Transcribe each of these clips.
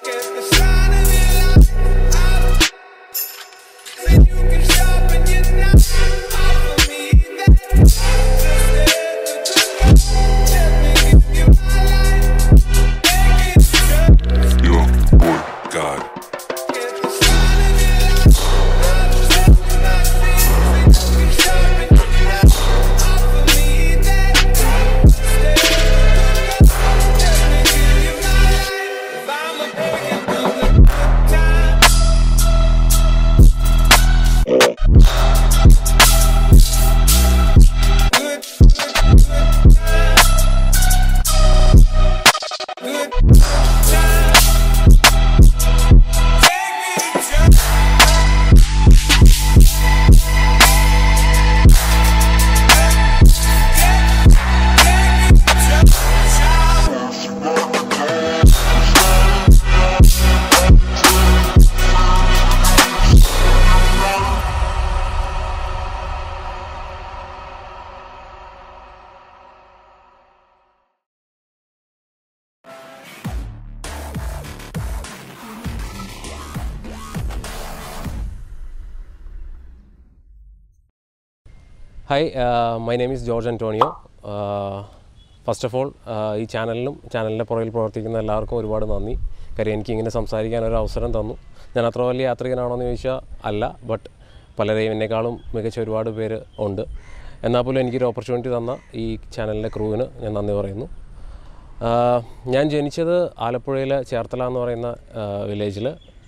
Get the sign of your life. Then you can stop and you're not for me. That just let me give you my life. Make it true. Yo, boy, God. Get the sign of your life. Set my feet. Then you can stop and you're not for me. That just let me give you my life. If I'm a breaking through the time. Good, good, good time. Good time. Take me to hi my name is George Antonio first of all ഈ ചാനലിനും ചാനലിൻ്റെ പുറകിൽ പ്രവർത്തിക്കുന്ന എല്ലാവർക്കും ഒരുപാട് നന്ദി കാര്യം എനിക്ക് ഇങ്ങനെ സംസാരിക്കാൻ ഒരു അവസരം തന്നു ഞാൻ അത്ര വലിയ യാത്രികനാണോ എന്ന് ചോദിച്ചാൽ അല്ല ബട്ട് പലരെയും എന്നെക്കാളും മികച്ച ഒരുപാട് പേര് ഉണ്ട് എന്നാൽ പോലും എനിക്കൊരു ഓപ്പർച്യൂണിറ്റി തന്ന ഈ ചാനലിൻ്റെ ക്രൂവിന് ഞാൻ നന്ദി പറയുന്നു ആഹ് ഞാൻ ജനിച്ചത് ആലപ്പുഴയിലെ ചേർത്തല എന്ന് പറയുന്ന വില്ലേജിൽ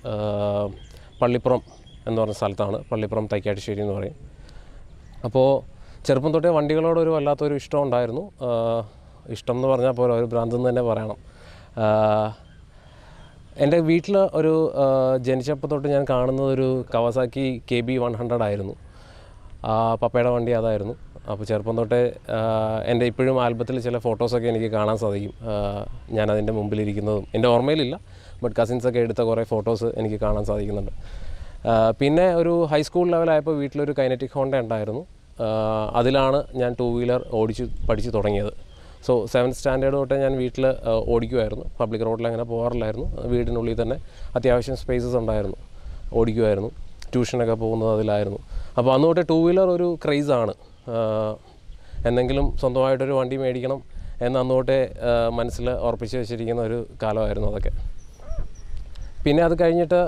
പള്ളിപ്പുറം എന്ന് പറഞ്ഞ സ്ഥലത്താണ് പള്ളിപ്പുറം തൈക്കാട്ടുശ്ശേരി എന്ന് പറയും അപ്പോൾ ചെറുപ്പം തൊട്ടേ വണ്ടികളോട് ഒരു വല്ലാത്തൊരു ഇഷ്ടം ഉണ്ടായിരുന്നു ആഹ് ഇഷ്ടം എന്ന് പറഞ്ഞാൽ പോലും ഒരു ഭ്രാന്ത് എന്ന് തന്നെ പറയണം ആഹ് എൻ്റെ വീട്ടിൽ ഒരു ആഹ് ജനിച്ചപ്പോൾ തൊട്ട് ഞാൻ കാണുന്നത് ഒരു Kawasaki K B one hundred ആയിരുന്നു ആ പപ്പയുടെ വണ്ടി അതായിരുന്നു അപ്പോൾ ചെറുപ്പം തൊട്ടേ ആഹ് എൻ്റെ ഇപ്പോഴും ആൽബത്തിൽ ചില ഫോട്ടോസൊക്കെ എനിക്ക് കാണാൻ സാധിക്കും ആഹ് ഞാൻ അതിൻ്റെ മുമ്പിലിരിക്കുന്നതും എൻ്റെ ഓർമ്മയിലില്ല ബട്ട് കസിൻസൊക്കെ എടുത്ത കുറേ ഫോട്ടോസ് എനിക്ക് കാണാൻ സാധിക്കുന്നുണ്ട് ആഹ് പിന്നെ ഒരു ഹൈസ്കൂൾ ലെവലായപ്പോൾ വീട്ടിലൊരു കൈനറ്റിക് ഹോണ്ട ഉണ്ടായിരുന്നു ആഹ് അതിലാണ് ഞാൻ ടൂ വീലർ ഓടിച്ചു പഠിച്ചു തുടങ്ങിയത് സോ സെവൻത് സ്റ്റാൻഡേർഡ് തൊട്ടേ ഞാൻ വീട്ടിൽ ഓടിക്കുമായിരുന്നു പബ്ലിക് റോഡിൽ അങ്ങനെ പോകാറില്ലായിരുന്നു വീടിനുള്ളിൽ തന്നെ അത്യാവശ്യം സ്പേസസ് ഉണ്ടായിരുന്നു ഓടിക്കുമായിരുന്നു ട്യൂഷനൊക്കെ പോകുന്നത് അതിലായിരുന്നു അപ്പോൾ അന്ന് തൊട്ടേ ടൂ വീലർ ഒരു ക്രൈസാണ് എന്തെങ്കിലും സ്വന്തമായിട്ടൊരു വണ്ടി മേടിക്കണം എന്ന് അന്ന് തൊട്ടേ മനസ്സിൽ ഉറപ്പിച്ച് വെച്ചിരിക്കുന്ന ഒരു കാലമായിരുന്നു അതൊക്കെ പിന്നെ അത് കഴിഞ്ഞിട്ട്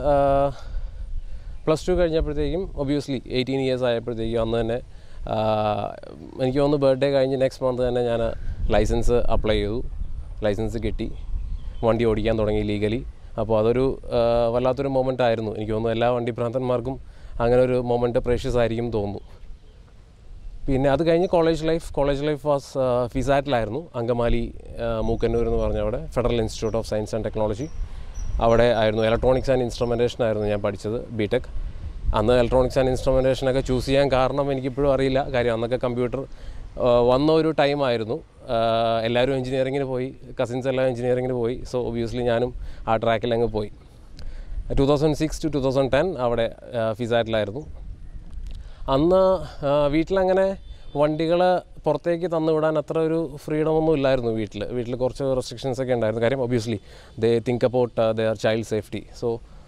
പ്ലസ് ടു കഴിഞ്ഞപ്പോഴത്തേക്കും ഒബ്വിയസ്ലി എയ്റ്റീൻ ഇയേഴ്സ് ആയപ്പോഴത്തേക്കും അന്ന് തന്നെ ആ, എനിക്ക് തോന്നുന്നു ബർത്ത്ഡേ കഴിഞ്ഞ് നെക്സ്റ്റ് മന്ത് തന്നെ ഞാൻ ലൈസൻസ് അപ്ലൈ ചെയ്തു ലൈസൻസ് കിട്ടി വണ്ടി ഓടിക്കാൻ തുടങ്ങി ലീഗലി അപ്പോൾ അതൊരു ആ, വല്ലാത്തൊരു മൊമെൻ്റ് ആയിരുന്നു എനിക്ക് തോന്നുന്നു എല്ലാ വണ്ടി ഭ്രാന്തന്മാർക്കും അങ്ങനെ ഒരു മൊമെൻ്റ് പ്രേഷ്യസ് ആയിരിക്കും എന്ന് തോന്നുന്നു പിന്നെ അത് കഴിഞ്ഞ് college life college life was ഫിസാറ്റിലായിരുന്നു അങ്കമാലി ആ, മൂക്കന്നൂർ എന്ന് പറഞ്ഞ അവിടെ Federal Institute of Science and Technology അവിടെ ആയിരുന്നു ഇലക്ട്രോണിക്സ് ആൻഡ് ഇൻസ്ട്രുമെൻറ്റേഷൻ ആയിരുന്നു ഞാൻ പഠിച്ചത് ബി ടെക് അന്ന് ഇലക്ട്രോണിക്സ് ആൻഡ് ഇൻസ്ട്രുമെൻറ്റേഷൻ ഒക്കെ ചൂസ് ചെയ്യാൻ കാരണം എനിക്കിപ്പോഴും അറിയില്ല കാര്യം അന്നൊക്കെ കമ്പ്യൂട്ടർ വന്ന ഒരു ടൈമായിരുന്നു എല്ലാവരും എഞ്ചിനീയറിങ്ങിന് പോയി കസിൻസ് എല്ലാം എഞ്ചിനീയറിങ്ങിന് പോയി സോ ഒബ്വിയസ്ലി ഞാനും ആ ട്രാക്കിൽ അങ്ങ് പോയി two thousand six to two thousand ten അവിടെ ഫിസാറ്റിലായിരുന്നു അന്ന് ആ, വീട്ടിലങ്ങനെ വണ്ടികൾ പുറത്തേക്ക് തന്നുവിടാൻ അത്ര ഒരു ഫ്രീഡം ഒന്നും ഇല്ലായിരുന്നു വീട്ടിൽ വീട്ടിൽ കുറച്ച് റെസ്ട്രിക്ഷൻസ് ഒക്കെ ഉണ്ടായിരുന്നു കാര്യം obviously they think about their child safety so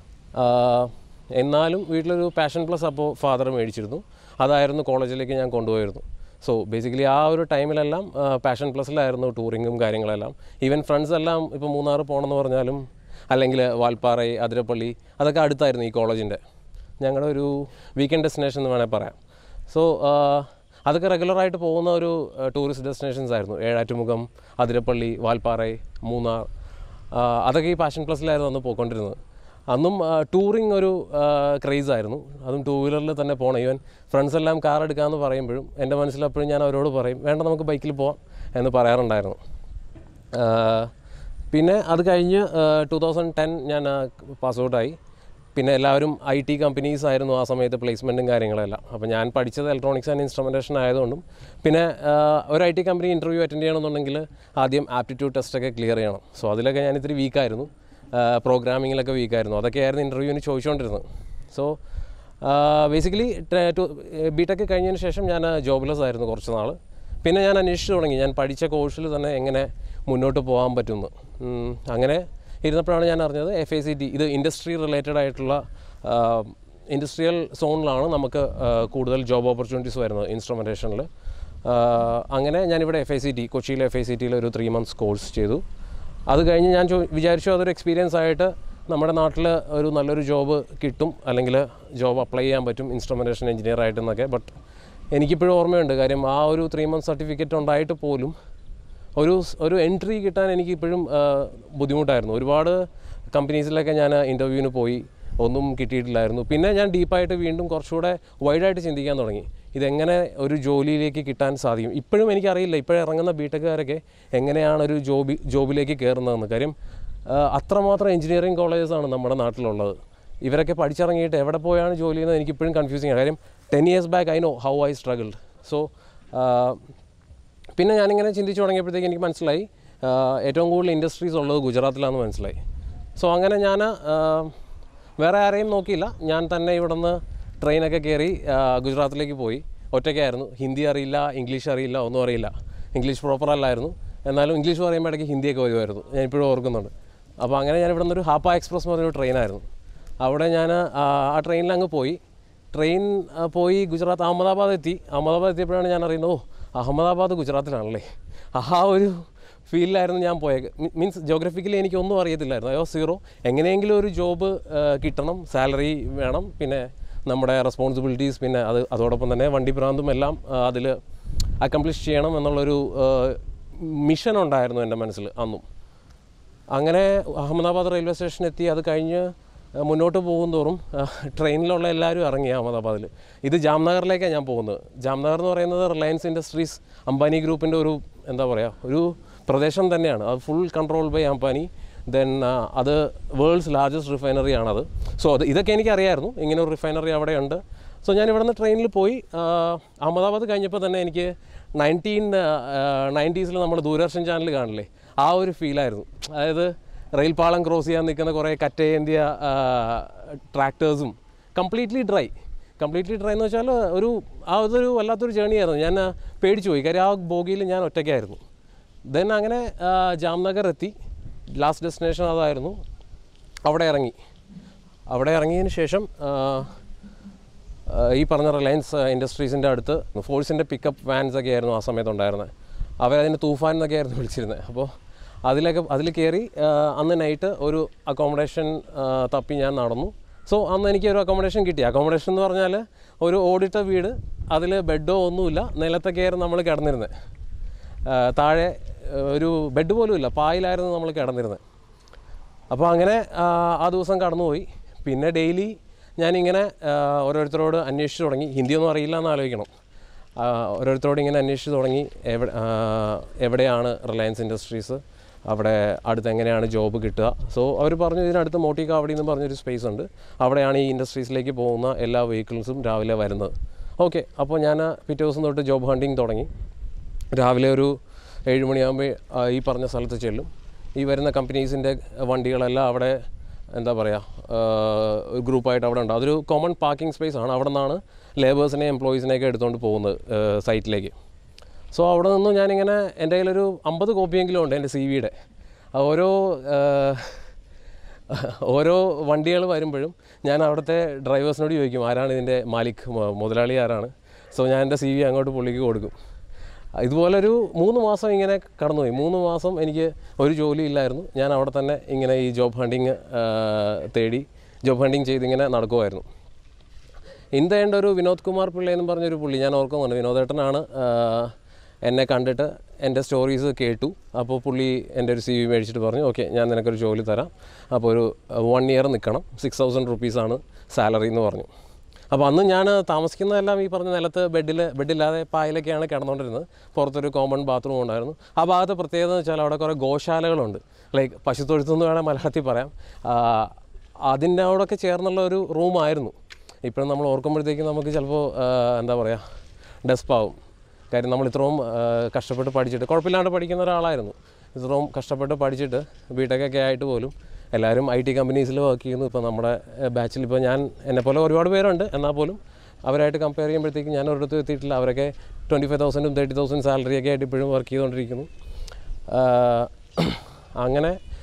എന്നാലും വീട്ടിലൊരു പാഷൻ പ്ലസ് അപ്പോൾ ഫാദർ മേടിച്ചിരുന്നു അതായിരുന്നു കോളേജിലേക്ക് ഞാൻ കൊണ്ടുപോയിരുന്നു സോ ബേസിക്കലി ആ ഒരു ടൈമിലെല്ലാം പാഷൻ പ്ലസിലായിരുന്നു ടൂറിങ്ങും കാര്യങ്ങളെല്ലാം ഈവൻ ഫ്രണ്ട്സ് എല്ലാം ഇപ്പോൾ മൂന്നാർ പോകണമെന്ന് പറഞ്ഞാലും അല്ലെങ്കിൽ വാൽപ്പാറ അതിരപ്പള്ളി അതൊക്കെ അടുത്തായിരുന്നു ഈ കോളേജിൻ്റെ ഞങ്ങളുടെ ഒരു വീക്കെൻഡ് ഡെസ്റ്റിനേഷൻ എന്ന് വേണേൽ പറയാം സോ അതൊക്കെ റെഗുലറായിട്ട് പോകുന്ന ഒരു ടൂറിസ്റ്റ് ഡെസ്റ്റിനേഷൻസ് ആയിരുന്നു ഏഴാറ്റുമുഖം അതിരപ്പള്ളി വാൽപ്പാറ മൂന്നാർ ആ, അതൊക്കെ ഈ പാഷൻ പ്ലസിലായിരുന്നു അന്ന് പോയിക്കൊണ്ടിരുന്നത് അന്നും ടൂറിങ് ഒരു ക്രേസ് ആയിരുന്നു അതും ടൂ വീലറിൽ തന്നെ പോകണം ഈവൻ ഫ്രണ്ട്സ് എല്ലാം കാർ എടുക്കാമെന്ന് പറയുമ്പോഴും എൻ്റെ മനസ്സിൽ അപ്പോഴും ഞാൻ അവരോട് പറയും വേണ്ട നമുക്ക് ബൈക്കിൽ പോവാം എന്ന് പറയാറുണ്ടായിരുന്നു ആഹ് പിന്നെ അത് കഴിഞ്ഞ് ടു തൗസൻഡ് ടെൻ ഞാൻ പാസ് ഔട്ടായി പിന്നെ എല്ലാവരും ഐ ടി കമ്പനീസ് ആയിരുന്നു ആ സമയത്ത് പ്ലേസ്മെൻറ്റും കാര്യങ്ങളെല്ലാം അപ്പോൾ ഞാൻ പഠിച്ചത് ഇലക്ട്രോണിക്സ് ആൻഡ് ഇൻസ്ട്രുമെൻറ്റേഷൻ ആയതുകൊണ്ടും പിന്നെ ആഹ് ഒരു I T company interview attend ചെയ്യണമെന്നുണ്ടെങ്കിൽ ആദ്യം ആപ്റ്റിറ്റ്യൂഡ് ടെസ്റ്റൊക്കെ ക്ലിയർ ചെയ്യണം സോ അതിലൊക്കെ ഞാൻ ഇത്തിരി വീക്കായിരുന്നു പ്രോഗ്രാമിങ്ങിലൊക്കെ വീക്കായിരുന്നു അതൊക്കെയായിരുന്നു ഇൻ്റർവ്യൂവിന് ചോദിച്ചുകൊണ്ടിരുന്നത് സോ ബേസിക്കലി ബി ടെക് കഴിഞ്ഞതിന് ശേഷം ഞാൻ ജോബ്ലെസ് ആയിരുന്നു കുറച്ച് നാൾ പിന്നെ ഞാൻ അന്വേഷിച്ച് തുടങ്ങി ഞാൻ പഠിച്ച കോഴ്സിൽ തന്നെ എങ്ങനെ മുന്നോട്ട് പോകാൻ പറ്റുമെന്ന് ഉം, അങ്ങനെ ഇരുന്നപ്പോഴാണ് ഞാൻ അറിഞ്ഞത് എഫ് ഐ സി ടി ഇത് ഇൻഡസ്ട്രി റിലേറ്റഡ് ആയിട്ടുള്ള ഇൻഡസ്ട്രിയൽ സോണിലാണ് നമുക്ക് ആ, കൂടുതൽ ജോബ് ഓപ്പർച്യൂണിറ്റീസ് വരുന്നത് ഇൻസ്ട്രുമെൻറ്റേഷനിൽ അങ്ങനെ ഞാനിവിടെ എഫ് ഐ സി ടി കൊച്ചിയിലെ എഫ് ഐ സി ടിയിൽ ഒരു ത്രീ മന്ത്സ് കോഴ്സ് ചെയ്തു അത് കഴിഞ്ഞ് ഞാൻ ചോ- വിചാരിച്ചു അതൊരു എക്സ്പീരിയൻസ് ആയിട്ട് നമ്മുടെ നാട്ടിൽ ഒരു നല്ലൊരു ജോബ് കിട്ടും അല്ലെങ്കിൽ ജോബ് അപ്ലൈ ചെയ്യാൻ പറ്റും ഇൻസ്ട്രുമെൻറ്റേഷൻ എഞ്ചിനീയർ ആയിട്ടെന്നൊക്കെ ബട്ട് എനിക്കിപ്പോഴും ഓർമ്മയുണ്ട് കാര്യം ആ ഒരു ത്രീ മന്ത്സ് സർട്ടിഫിക്കറ്റ് ഉണ്ടായിട്ട് പോലും ഒരു സ്- ഒരു എൻട്രി കിട്ടാൻ എനിക്ക് ഇപ്പോഴും ആ, ബുദ്ധിമുട്ടായിരുന്നു ഒരുപാട് കമ്പനീസിലൊക്കെ ഞാൻ ഇൻ്റർവ്യൂവിന് പോയി ഒന്നും കിട്ടിയിട്ടില്ലായിരുന്നു പിന്നെ ഞാൻ ഡീപ്പായിട്ട് വീണ്ടും കുറച്ചുകൂടെ വൈഡായിട്ട് ചിന്തിക്കാൻ തുടങ്ങി ഇതെങ്ങനെ ഒരു ജോലിയിലേക്ക് കിട്ടാൻ സാധിക്കും ഇപ്പോഴും എനിക്കറിയില്ല ഇപ്പോഴും ഇറങ്ങുന്ന ബിടെക്കുകാരൊക്കെ എങ്ങനെയാണ് ഒരു ജോബി ജോബിലേക്ക് കയറുന്നതെന്ന് കാര്യം ആ, അത്രമാത്രം എഞ്ചിനീയറിംഗ് കോളേജസാണ് നമ്മുടെ നാട്ടിലുള്ളത് ഇവരൊക്കെ പഠിച്ചിറങ്ങിയിട്ട് എവിടെ പോയാണ് ജോലി ചെയ്യുന്നത് എനിക്കിപ്പോഴും കൺഫ്യൂസിങ് ആണ് കാര്യം ten years back I know how I struggled so പിന്നെ ഞാനിങ്ങനെ ചിന്തിച്ച് തുടങ്ങിയപ്പോഴത്തേക്ക് എനിക്ക് മനസ്സിലായി ആ, ഏറ്റവും കൂടുതൽ ഇൻഡസ്ട്രീസ് ഉള്ളത് ഗുജറാത്തിലാണെന്ന് മനസ്സിലായി സോ അങ്ങനെ ഞാൻ വേറെ ആരെയും നോക്കിയില്ല ഞാൻ തന്നെ ഇവിടുന്ന് ട്രെയിനൊക്കെ കയറി ആ, ഗുജറാത്തിലേക്ക് പോയി ഒറ്റയ്ക്കായിരുന്നു ഹിന്ദി അറിയില്ല ഇംഗ്ലീഷ് അറിയില്ല ഒന്നും അറിയില്ല ഇംഗ്ലീഷ് പ്രോപ്പർ അല്ലായിരുന്നു എന്നാലും ഇംഗ്ലീഷ് പറയുമ്പോൾ ഇടയ്ക്ക് ഹിന്ദിയൊക്കെ വരുമായിരുന്നു ഞാൻ ഇപ്പോഴും ഓർക്കുന്നുണ്ട് അപ്പോൾ അങ്ങനെ ഞാൻ ഇവിടുന്ന് ഒരു ഹാപ്പ എക്സ്പ്രസ് എന്ന് പറഞ്ഞൊരു ട്രെയിനായിരുന്നു അവിടെ ഞാൻ ആ ട്രെയിനിൽ അങ്ങ് പോയി ട്രെയിൻ ആ, പോയി ഗുജറാത്ത് അഹമ്മദാബാദ് എത്തി അഹമ്മദാബാദ് എത്തിയപ്പോഴാണ് ഞാൻ അറിയുന്നത് ഓ അഹമ്മദാബാദ് ഗുജറാത്തിലാണല്ലേ ആ ഒരു ഫീലിലായിരുന്നു ഞാൻ പോയത് മീൻസ് ജോഗ്രഫിക്കലി എനിക്കൊന്നും അറിയത്തില്ലായിരുന്നു അയ്യോ സീറോ എങ്ങനെയെങ്കിലും ഒരു ജോബ് കിട്ടണം സാലറി വേണം പിന്നെ നമ്മുടെ റെസ്പോൺസിബിലിറ്റീസ് പിന്നെ അത് അതോടൊപ്പം തന്നെ വണ്ടി ഭ്രാന്തും എല്ലാം അതിൽ അക്കംപ്ലിഷ് ചെയ്യണം എന്നുള്ളൊരു മിഷൻ ഉണ്ടായിരുന്നു എൻ്റെ മനസ്സിൽ അന്നും അങ്ങനെ അഹമ്മദാബാദ് റെയിൽവേ സ്റ്റേഷൻ എത്തി അത് കഴിഞ്ഞ് അഹ് മുന്നോട്ട് പോകും തോറും അഹ് ട്രെയിനിലുള്ള എല്ലാവരും ഇറങ്ങി അഹമ്മദാബാദിൽ ഇത് ജാംനഗറിലേക്കാണ് ഞാൻ പോകുന്നത് ജാംനഗർ എന്ന് പറയുന്നത് റിലയൻസ് ഇൻഡസ്ട്രീസ് അംബാനി ഗ്രൂപ്പിൻ്റെ ഒരു എന്താ പറയുക ഒരു പ്രദേശം തന്നെയാണ് അത് full control by Ambani then അത് വേൾഡ്സ് ലാർജസ്റ്റ് റിഫൈനറി ആണത് സോ അത് ഇതൊക്കെ എനിക്കറിയായിരുന്നു ഇങ്ങനെ ഒരു റിഫൈനറി അവിടെയുണ്ട് സോ ഞാൻ ഇവിടുന്ന് ട്രെയിനിൽ പോയി ആഹ് അഹമ്മദാബാദ് കഴിഞ്ഞപ്പോൾ തന്നെ എനിക്ക് നയൻറ്റീൻ നയൻറ്റീസിൽ നമ്മൾ ദൂരദർശൻ ചാനൽ കാണില്ലേ ആ ഒരു ഫീലായിരുന്നു അതായത് റെയിൽ പാളം ക്രോസ് ചെയ്യാൻ നിൽക്കുന്ന കുറേ കറ്റയേന്തിയ ട്രാക്ടേഴ്സും കംപ്ലീറ്റ്ലി ഡ്രൈ കംപ്ലീറ്റ്ലി ഡ്രൈ എന്ന് വെച്ചാൽ ഒരു ആ അതൊരു വല്ലാത്തൊരു ജേണി ആയിരുന്നു ഞാൻ ആ, പേടിച്ചു പോയി കാര്യം ആ ബോഗിയിൽ ഞാൻ ഒറ്റയ്ക്കായിരുന്നു ദെൻ അങ്ങനെ ആ, ജാംനഗർ എത്തി ലാസ്റ്റ് ഡെസ്റ്റിനേഷൻ അതായിരുന്നു അവിടെ ഇറങ്ങി അവിടെ ഇറങ്ങിയതിന് ശേഷം ആ, ആ, ഈ പറഞ്ഞ റിലയൻസ് ഇൻഡസ്ട്രീസിൻ്റെ അടുത്ത് ഫോഴ്സിൻ്റെ പിക്കപ്പ് വാൻസ് ഒക്കെ ആയിരുന്നു ആ സമയത്ത് ഉണ്ടായിരുന്നത് അവരതിന് തൂഫാൻ എന്നൊക്കെ ആയിരുന്നു വിളിച്ചിരുന്നത് അപ്പോൾ അതിലൊക്കെ അതിൽ കയറി ആ, അന്ന് നൈറ്റ് ഒരു അക്കോമഡേഷൻ തപ്പി ഞാൻ നടന്നു സോ അന്ന് എനിക്ക് ഒരു അക്കോമഡേഷൻ കിട്ടി അക്കോമഡേഷൻ എന്ന് പറഞ്ഞാൽ ഒരു ഓടിട്ട വീട് അതിൽ ബെഡോ ഒന്നുമില്ല നിലത്തൊക്കെയായിരുന്നു നമ്മൾ കിടന്നിരുന്നത് ആ, താഴെ ആ, ഒരു ബെഡ് പോലും ഇല്ല പായിലായിരുന്നു നമ്മൾ കിടന്നിരുന്നത് അപ്പോൾ അങ്ങനെ ആ, ആ ദിവസം കടന്നുപോയി പിന്നെ ഡെയിലി ഞാനിങ്ങനെ ആ, ഓരോരുത്തരോട് അന്വേഷിച്ച് തുടങ്ങി ഹിന്ദിയൊന്നും അറിയില്ല എന്ന് ആലോചിക്കണം ആ, ഓരോരുത്തരോട് ഇങ്ങനെ അന്വേഷിച്ച് തുടങ്ങി എവിടെ ആ, എവിടെയാണ് റിലയൻസ് ഇൻഡസ്ട്രീസ് അവിടെ അടുത്ത് എങ്ങനെയാണ് ജോബ് കിട്ടുക സോ അവർ പറഞ്ഞു ഇതിനടുത്ത് മോട്ടി കാവടി എന്ന് പറഞ്ഞൊരു സ്പേസ് ഉണ്ട് അവിടെയാണ് ഈ ഇൻഡസ്ട്രീസിലേക്ക് പോകുന്ന എല്ലാ വെഹിക്കിൾസും രാവിലെ വരുന്നത് ഓക്കെ അപ്പോൾ ഞാൻ പിറ്റേ ദിവസം തൊട്ട് ജോബ് ഹണ്ടിങ് തുടങ്ങി രാവിലെ ഒരു ഏഴ് മണിയാകുമ്പോൾ ഈ പറഞ്ഞ സ്ഥലത്ത് ചെല്ലും ഈ വരുന്ന കമ്പനീസിൻ്റെ വണ്ടികളെല്ലാം അവിടെ എന്താ പറയുക ഒരു ഗ്രൂപ്പായിട്ട് അവിടെ ഉണ്ട് അതൊരു കോമൺ പാർക്കിംഗ് സ്പേസ് ആണ് അവിടെ നിന്നാണ് ലേബേഴ്സിനെയും എംപ്ലോയീസിനെയൊക്കെ എടുത്തുകൊണ്ട് പോകുന്നത് സൈറ്റിലേക്ക് സോ അവിടെ നിന്ന് ഞാനിങ്ങനെ എൻ്റെ കയ്യിലൊരു അമ്പത് കോപ്പിയെങ്കിലും ഉണ്ട് എൻ്റെ സി വിയുടെ ഓരോ ആ, ഓരോ വണ്ടികൾ വരുമ്പോഴും ഞാൻ അവിടുത്തെ ഡ്രൈവേഴ്സിനോട് ചോദിക്കും ആരാണ് ഇതിൻ്റെ മാലിക് മു- മുതലാളി ആരാണ് സോ ഞാൻ എൻ്റെ സി വി അങ്ങോട്ട് പുള്ളിക്ക് കൊടുക്കും ഇതുപോലൊരു മൂന്ന് മാസം ഇങ്ങനെ കടന്നുപോയി മൂന്ന് മാസം എനിക്ക് ഒരു ജോലി ഇല്ലായിരുന്നു ഞാൻ അവിടെ തന്നെ ഇങ്ങനെ ഈ ജോബ് ഹണ്ടിങ് തേടി ജോബ് ഹണ്ടിങ് ചെയ്തിങ്ങനെ നടക്കുമായിരുന്നു ഇന്ത്യയുടെ ഒരു വിനോദ് കുമാർ പിള്ള എന്ന് പറഞ്ഞൊരു പുള്ളി ഞാൻ ഓർക്കുന്നുണ്ട് വിനോദേട്ടനാണ് ആ, എന്നെ കണ്ടിട്ട് എൻ്റെ സ്റ്റോറീസ് കേട്ടു അപ്പോൾ പുള്ളി എൻ്റെ ഒരു സി വി മേടിച്ചിട്ട് പറഞ്ഞു ഓക്കെ ഞാൻ നിനക്കൊരു ജോലി തരാം അപ്പോൾ ഒരു വൺ ഇയർ നിൽക്കണം സിക്സ് തൗസൻഡ് റുപ്പീസാണ് സാലറി എന്ന് പറഞ്ഞു അപ്പോൾ അന്ന് ഞാൻ താമസിക്കുന്നതെല്ലാം ഈ പറഞ്ഞ നിലത്ത് ബെഡിൽ ബെഡില്ലാതെ പായലൊക്കെയാണ് കിടന്നുകൊണ്ടിരുന്നത് പുറത്തൊരു കോമൺ ബാത്റൂം ഉണ്ടായിരുന്നു ആ ഭാഗത്ത് പ്രത്യേകത എന്ന് വെച്ചാൽ അവിടെ കുറേ ഗോശാലകളുണ്ട് ലൈക്ക് പശുത്തൊഴുത്തെന്ന് വേണേൽ മലയാളത്തിൽ പറയാം ആ, അതിൻ്റെ അവിടെയൊക്കെ ചേർന്നുള്ള ഒരു റൂമായിരുന്നു ഇപ്പോഴും നമ്മൾ ഓർക്കുമ്പോഴത്തേക്കും നമുക്ക് ചിലപ്പോൾ എന്താ പറയുക ഡെസ്പാവും കാര്യം നമ്മൾ ഇത്രയും ആ, കഷ്ടപ്പെട്ട് പഠിച്ചിട്ട് കുഴപ്പമില്ലാണ്ട് പഠിക്കുന്ന ഒരാളായിരുന്നു ഇത്രയും കഷ്ടപ്പെട്ട് പഠിച്ചിട്ട് ബിടെക്കൊക്കെ ആയിട്ട് പോലും എല്ലാവരും ഐ ടി കമ്പനീസിൽ വർക്ക് ചെയ്യുന്നു ഇപ്പോൾ നമ്മുടെ ബാച്ചിൽ ഇപ്പോൾ ഞാൻ എന്നെപ്പോലെ ഒരുപാട് പേരുണ്ട് എന്നാൽ പോലും അവരായിട്ട് കമ്പയർ ചെയ്യുമ്പോഴത്തേക്കും ഞാൻ ഒരിടത്തും എത്തിയിട്ടില്ല അവരൊക്കെ ട്വൻറ്റി ഫൈവ് തൗസൻഡും തേർട്ടി തൗസൻഡ് സാലറി ഒക്കെ ആയിട്ട് ഇപ്പോഴും വർക്ക് ചെയ്തുകൊണ്ടിരിക്കുന്നു ആ, അങ്ങനെ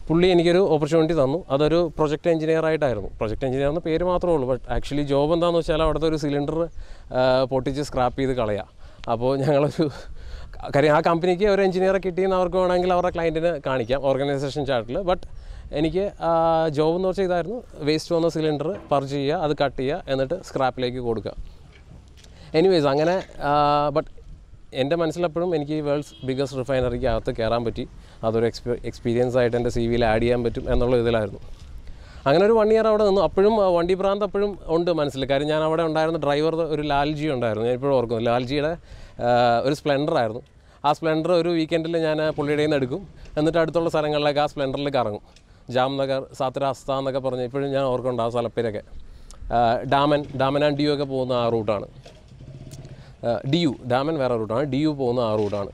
പുള്ളി എനിക്കൊരു ഓപ്പർച്യൂണിറ്റി തന്നു അതൊരു പ്രൊജക്ട് എഞ്ചിനീയർ ആയിട്ടായിരുന്നു പ്രൊജക്ട് എഞ്ചിനീയർ എന്ന പേര് മാത്രമേ ഉള്ളൂ ബട്ട് ആക്ച്വലി ജോബ് എന്താണെന്ന് വെച്ചാൽ അവിടുത്തെ ഒരു സിലിണ്ടർ പൊട്ടിച്ച് സ്ക്രാപ്പ് ചെയ്ത് കളയുക അപ്പോൾ ഞങ്ങളൊരു കാര്യം ആ കമ്പനിക്ക് ഒരു എഞ്ചിനീയറെ കിട്ടിയെന്ന് അവർക്ക് വേണമെങ്കിൽ അവരുടെ ക്ലയൻറ്റിന് കാണിക്കാം ഓർഗനൈസേഷൻ ചാർട്ടിൽ ബട്ട് എനിക്ക് ജോബ് എന്ന് വെച്ചാൽ ഇതായിരുന്നു വേസ്റ്റ് വന്ന സിലിണ്ടർ പർച്ച് ചെയ്യുക അത് കട്ട് ചെയ്യുക എന്നിട്ട് സ്ക്രാപ്പിലേക്ക് കൊടുക്കുക എനിവേസ് അങ്ങനെ ബട്ട് എൻ്റെ മനസ്സിലെപ്പോഴും എനിക്ക് ഈ വേൾഡ്സ് ബിഗ്ഗസ്റ്റ് റിഫൈനറിക്ക് അകത്ത് കയറാൻ പറ്റി അതൊരു എക്സ്പീ എക്സ്പീരിയൻസ് ആയിട്ട് എൻ്റെ സി വിയിൽ ആഡ് ചെയ്യാൻ പറ്റും എന്നുള്ള ഇതിലായിരുന്നു അങ്ങനെ ഒരു വൺ ഇയർ അവിടെ നിന്നു അപ്പോഴും ആ, വണ്ടി ഭ്രാന്ത് അപ്പോഴും ഉണ്ട് മനസ്സിൽ കാര്യം ഞാൻ അവിടെ ഉണ്ടായിരുന്ന ഡ്രൈവർ ഒരു ലാൽജി ഉണ്ടായിരുന്നു ഞാൻ ഇപ്പോഴും ഓർക്കുന്നു ലാൽജിയുടെ ആ, ഒരു സ്പ്ലെൻഡർ ആയിരുന്നു ആ സ്പ്ലെൻഡർ ഒരു വീക്കെൻഡിൽ ഞാൻ പുള്ളിയുടെ നിന്ന് എടുക്കും എന്നിട്ട് അടുത്തുള്ള സ്ഥലങ്ങളിലേക്ക് ആ സ്പ്ലെൻഡറിൽ കറങ്ങും ജാംനഗർ സാത്രാസ്ത എന്നൊക്കെ പറഞ്ഞ് ഇപ്പോഴും ഞാൻ ഓർക്കുന്നുണ്ട് ആ സ്ഥലപ്പേരൊക്കെ ആ, ഡാമൻ ഡാമൻ ആൻഡ് ഡ്യൂ ഒക്കെ പോകുന്ന ആ റൂട്ടാണ് ഡി യു ഡാമൻ വേറെ റൂട്ടാണ് ഡി യു പോകുന്ന ആ റൂട്ടാണ്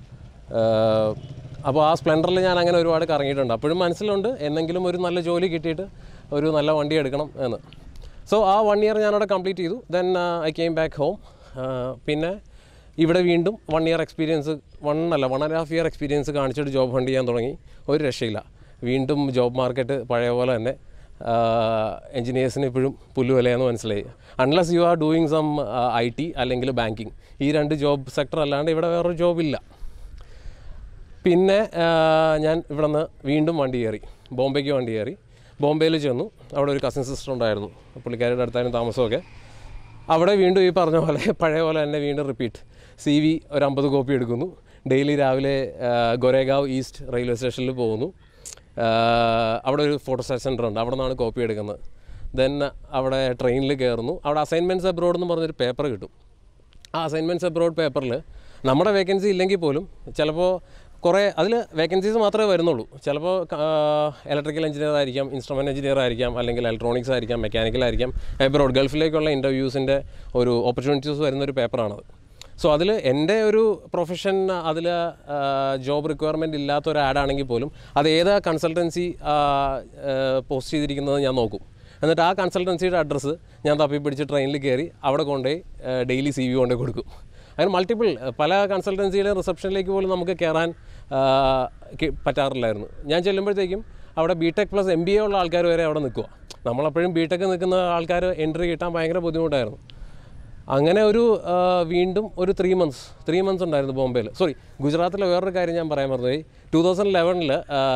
അപ്പോൾ ആ സ്പ്ലെൻഡറിൽ ഞാൻ അങ്ങനെ ഒരുപാട് കറങ്ങിയിട്ടുണ്ട് അപ്പോഴും മനസ്സിലുണ്ട് എന്തെങ്കിലും ഒരു നല്ല ജോലി കിട്ടിയിട്ട് ഒരു നല്ല വണ്ടി എടുക്കണം എന്ന് സോ ആ വൺ ഇയർ ഞാനവിടെ കംപ്ലീറ്റ് ചെയ്തു then I came back home പിന്നെ ഇവിടെ വീണ്ടും വൺ ഇയർ എക്സ്പീരിയൻസ് വൺ അല്ല one and half year experience കാണിച്ചിട്ട് ജോബ് ഹണ്ട് ചെയ്യാൻ തുടങ്ങി ഒരു രക്ഷയില്ല വീണ്ടും ജോബ് മാർക്കറ്റ് പഴയ പോലെ തന്നെ എൻജിനീയേഴ്സിന് ഇപ്പോഴും പുല്ലുവിലയെന്ന് മനസ്സിലായി unless you are doing some I T അല്ലെങ്കിൽ ബാങ്കിങ് ഈ രണ്ട് ജോബ് സെക്ടർ അല്ലാണ്ട് ഇവിടെ വേറൊരു ജോബില്ല പിന്നെ ആ, ഞാൻ ഇവിടെ നിന്ന് വീണ്ടും വണ്ടി കയറി ബോംബെക്ക് വണ്ടി കയറി ബോംബെയിൽ ചെന്നു അവിടെ ഒരു കസിൻ സിസ്റ്റർ ഉണ്ടായിരുന്നു പുള്ളിക്കാരുടെ അടുത്തായിരുന്നു താമസമൊക്കെ അവിടെ വീണ്ടും ഈ പറഞ്ഞ പോലെ പഴയ പോലെ തന്നെ വീണ്ടും റിപ്പീറ്റ് സി വി ഒരു അമ്പത് കോപ്പി എടുക്കുന്നു ഡെയിലി രാവിലെ ആ, ഗൊരേഗാവ് ഈസ്റ്റ് റെയിൽവേ സ്റ്റേഷനിൽ പോകുന്നു ആ, അവിടെ ഒരു ഫോട്ടോ സെൻറ്റർ ഉണ്ട് അവിടെ നിന്നാണ് കോപ്പി എടുക്കുന്നത് ദെൻ അവിടെ ട്രെയിനിൽ കയറുന്നു അവിടെ അസൈൻമെൻറ്റ്സ് അബ്രോഡ് എന്ന് പറഞ്ഞൊരു പേപ്പർ കിട്ടും ആ അസൈൻമെൻറ്റ്സ് അബ്രോഡ് പേപ്പറിൽ നമ്മുടെ വേക്കൻസി ഇല്ലെങ്കിൽ പോലും ചിലപ്പോൾ കുറേ അതിൽ വേക്കൻസീസ് മാത്രമേ വരുന്നുള്ളൂ ചിലപ്പോൾ ഇലക്ട്രിക്കൽ എഞ്ചിനീയർ ആയിരിക്കാം ഇൻസ്ട്രുമെൻറ്റ് എഞ്ചിനീയർ ആയിരിക്കാം അല്ലെങ്കിൽ ഇലക്ട്രോണിക്സ് ആയിരിക്കാം മെക്കാനിക്കൽ ആയിരിക്കാം എബ്രോഡ് ഗൾഫിലേക്കുള്ള ഇൻ്റർവ്യൂസിൻ്റെ ഒരു ഓപ്പർച്യൂണിറ്റീസ് വരുന്നൊരു പേപ്പറാണത് സോ അതിൽ എൻ്റെ ഒരു പ്രൊഫഷൻ അതിൽ ജോബ് റിക്വയർമെൻറ്റ് ഇല്ലാത്ത ഒരു ആഡാണെങ്കിൽ പോലും അത് ഏതാ കൺസൾട്ടൻസി പോസ്റ്റ് ചെയ്തിരിക്കുന്നത് ഞാൻ നോക്കും എന്നിട്ട് ആ കൺസൾട്ടൻസിയുടെ അഡ്രസ്സ് ഞാൻ തപ്പി പിടിച്ച് ട്രെയിനിൽ കയറി അവിടെ കൊണ്ടുപോയി ഡെയിലി സി വി കൊണ്ടുപോയി കൊടുക്കും അങ്ങനെ മൾട്ടിപ്പിൾ പല കൺസൾട്ടൻസിയുടെ റിസപ്ഷനിലേക്ക് പോലും നമുക്ക് കയറാൻ ആ, കി- പറ്റാറില്ലായിരുന്നു ഞാൻ ചെല്ലുമ്പോഴത്തേക്കും അവിടെ B Tech plus M B A ഉള്ള ആൾക്കാർ വരെ അവിടെ നിൽക്കുക നമ്മളപ്പോഴും ബി ടെക് നിൽക്കുന്ന ആൾക്കാർ എൻട്രി കിട്ടാൻ ഭയങ്കര ബുദ്ധിമുട്ടായിരുന്നു അങ്ങനെ ഒരു ആ, വീണ്ടും ഒരു ത്രീ മന്ത്സ് ത്രീ മന്ത്സ് ഉണ്ടായിരുന്നു ബോംബെയിൽ സോറി ഗുജറാത്തിലെ വേറൊരു കാര്യം ഞാൻ പറയാൻ മറന്നുപോയി ടൂ തൗസൻഡ് ലെവനിൽ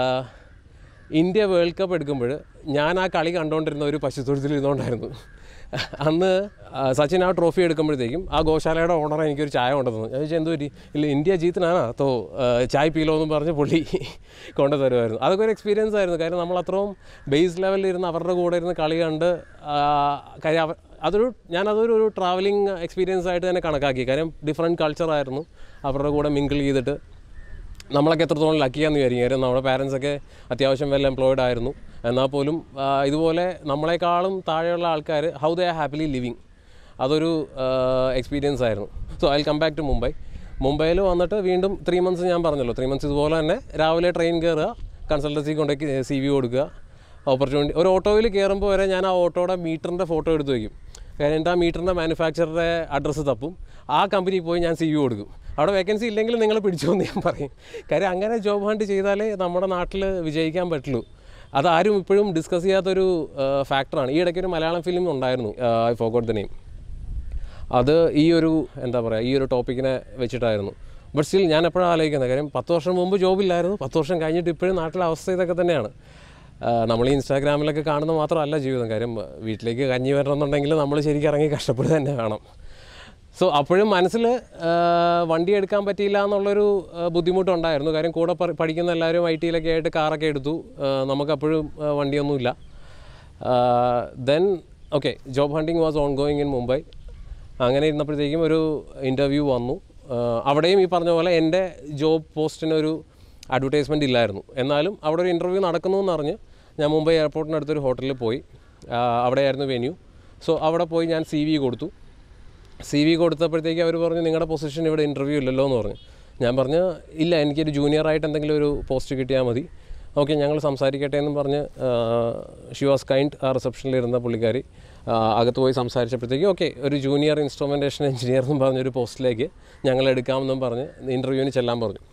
ഇന്ത്യ വേൾഡ് കപ്പ് എടുക്കുമ്പോൾ ഞാൻ ആ കളി കണ്ടുകൊണ്ടിരുന്ന ഒരു പശുത്തൊഴുത്തിൽ ഇരുന്നുകൊണ്ടായിരുന്നു അന്ന് ആ, സച്ചിൻ ആ ട്രോഫി എടുക്കുമ്പോഴത്തേക്കും ആ ഗോശാലയുടെ ഓണർ എനിക്കൊരു ചായ കൊണ്ടുതന്നു ഞാൻ ചോദിച്ചാൽ എന്തോ പറ്റി ഇല്ല ഇന്ത്യ ജീത്തനാണ് തോ ആ, ചായ പീലോ എന്ന് പറഞ്ഞ് പുള്ളി കൊണ്ടു തരുമായിരുന്നു അതൊക്കെ ഒരു എക്സ്പീരിയൻസ് ആയിരുന്നു കാര്യം നമ്മൾ അത്രയും ബേസ് ലെവലിൽ ഇരുന്ന് അവരുടെ കൂടെ ഇരുന്ന് കളി കണ്ട് ആ, കാര്യം അവ- അതൊരു ഞാനതൊരു ഒരു ട്രാവലിംഗ് എക്സ്പീരിയൻസ് ആയിട്ട് തന്നെ കണക്കാക്കി കാര്യം ഡിഫറെൻറ്റ് കൾച്ചറായിരുന്നു അവരുടെ കൂടെ മിങ്കിൾ ചെയ്തിട്ട് നമ്മളൊക്കെ എത്രത്തോളം ലക്കിയാന്ന് വിചാരിക്കും കാര്യം നമ്മുടെ പാരൻസൊക്കെ അത്യാവശ്യം വെൽ എംപ്ലോയിഡ് ആയിരുന്നു എന്നാൽ പോലും ആ, ഇതുപോലെ നമ്മളെക്കാളും താഴെയുള്ള ആൾക്കാർ how they are happily living അതൊരു എക്സ്പീരിയൻസ് ആയിരുന്നു so I come back to Mumbai മുംബൈയിൽ വന്നിട്ട് വീണ്ടും ത്രീ മന്ത്സ് ഞാൻ പറഞ്ഞല്ലോ ത്രീ മന്ത്സ് ഇതുപോലെ തന്നെ രാവിലെ ട്രെയിൻ കയറുക കൺസൾട്ടൻസി കൊണ്ടേക്ക് സി വി കൊടുക്കുക ഓപ്പർച്യൂണിറ്റി ഒരു ഓട്ടോയിൽ കയറുമ്പോൾ വരെ ഞാൻ ആ ഓട്ടോയുടെ മീറ്ററിൻ്റെ ഫോട്ടോ എടുത്ത് വയ്ക്കും കാര്യം എൻ്റെ ആ മീറ്ററിൻ്റെ മാനുഫാക്ചറുടെ അഡ്രസ്സ് തപ്പും ആ കമ്പനിയിൽ പോയി ഞാൻ സി വി കൊടുക്കും അവിടെ വേക്കൻസി ഇല്ലെങ്കിൽ നിങ്ങൾ പിടിച്ചോ എന്ന് ഞാൻ പറയും കാര്യം അങ്ങനെ ജോബ് ഹണ്ട് ചെയ്താലേ നമ്മുടെ നാട്ടിൽ വിജയിക്കാൻ പറ്റുള്ളൂ അതാരും ഇപ്പോഴും ഡിസ്കസ് ചെയ്യാത്തൊരു ഫാക്ടറാണ് ഈ ഇടയ്ക്ക് ഒരു മലയാളം ഫിലിം ഉണ്ടായിരുന്നു ഐ ഫോഗോട്ട് ദ നെയിം അത് ഈ ഒരു എന്താ പറയുക ഈ ഒരു ടോപ്പിക്കിനെ വെച്ചിട്ടായിരുന്നു ബട്ട് സ്റ്റിൽ ഞാൻ എപ്പോഴും ആലോചിക്കുന്നത് കാര്യം പത്ത് വർഷം മുമ്പ് ജോബില്ലായിരുന്നു പത്ത് വർഷം കഴിഞ്ഞിട്ട് ഇപ്പോഴും നാട്ടിലെ അവസ്ഥ ഇതൊക്കെ തന്നെയാണ് ആ, നമ്മൾ ഈ ഇൻസ്റ്റാഗ്രാമിലൊക്കെ കാണുന്ന മാത്രമല്ല ജീവിതം കാര്യം വീട്ടിലേക്ക് കഞ്ഞി വരണമെന്നുണ്ടെങ്കിൽ നമ്മൾ ശരിക്കും ഇറങ്ങി കഷ്ടപ്പെടുക തന്നെ വേണം സോ അപ്പോഴും മനസ്സിൽ വണ്ടി എടുക്കാൻ പറ്റിയില്ല എന്നുള്ളൊരു ആ, ബുദ്ധിമുട്ടുണ്ടായിരുന്നു കാര്യം കൂടെ പ- പഠിക്കുന്ന എല്ലാവരും ഐ ടിയിലൊക്കെ ആയിട്ട് കാറൊക്കെ എടുത്തു ആ, നമുക്കപ്പോഴും ആ, വണ്ടിയൊന്നുമില്ല then okay job hunting was ongoing in Mumbai അങ്ങനെ ഇരുന്നപ്പോഴത്തേക്കും ഒരു ഇൻ്റർവ്യൂ വന്നു ആ, അവിടെയും ഈ പറഞ്ഞ പോലെ എൻ്റെ ജോബ് പോസ്റ്റിനൊരു അഡ്വർടൈസ്മെൻ്റ് ഇല്ലായിരുന്നു എന്നാലും അവിടെ ഒരു ഇൻ്റർവ്യൂ നടക്കുന്നു എന്നറിഞ്ഞ് ഞാൻ മുംബൈ എയർപോർട്ടിനടുത്തൊരു ഹോട്ടലിൽ പോയി ആ, അവിടെയായിരുന്നു വെന്യൂ സോ അവിടെ പോയി ഞാൻ സി വി കൊടുത്തു സി വി കൊടുത്തപ്പോഴത്തേക്ക് അവർ പറഞ്ഞു നിങ്ങളുടെ പൊസിഷൻ ഇവിടെ ഇൻ്റർവ്യൂ ഇല്ലല്ലോ എന്ന് പറഞ്ഞു ഞാൻ പറഞ്ഞു ഇല്ല എനിക്കൊരു ജൂനിയർ ആയിട്ട് എന്തെങ്കിലും ഒരു പോസ്റ്റ് കിട്ടിയാൽ മതി ഓക്കെ ഞങ്ങൾ സംസാരിക്കട്ടെ എന്നും പറഞ്ഞ് ഷി വാസ് കൈൻഡ് ആ റിസപ്ഷനിൽ ഇരുന്ന പുള്ളിക്കാരി ആ, അകത്ത് പോയി സംസാരിച്ചപ്പോഴത്തേക്ക് ഓക്കെ ഒരു ജൂനിയർ ഇൻസ്ട്രുമെൻറ്റേഷൻ എഞ്ചിനീയർ എന്നും പറഞ്ഞൊരു പോസ്റ്റിലേക്ക് ഞങ്ങൾ എടുക്കാമെന്നും പറഞ്ഞ് ഇൻ്റർവ്യൂവിന് ചെല്ലാൻ പറഞ്ഞു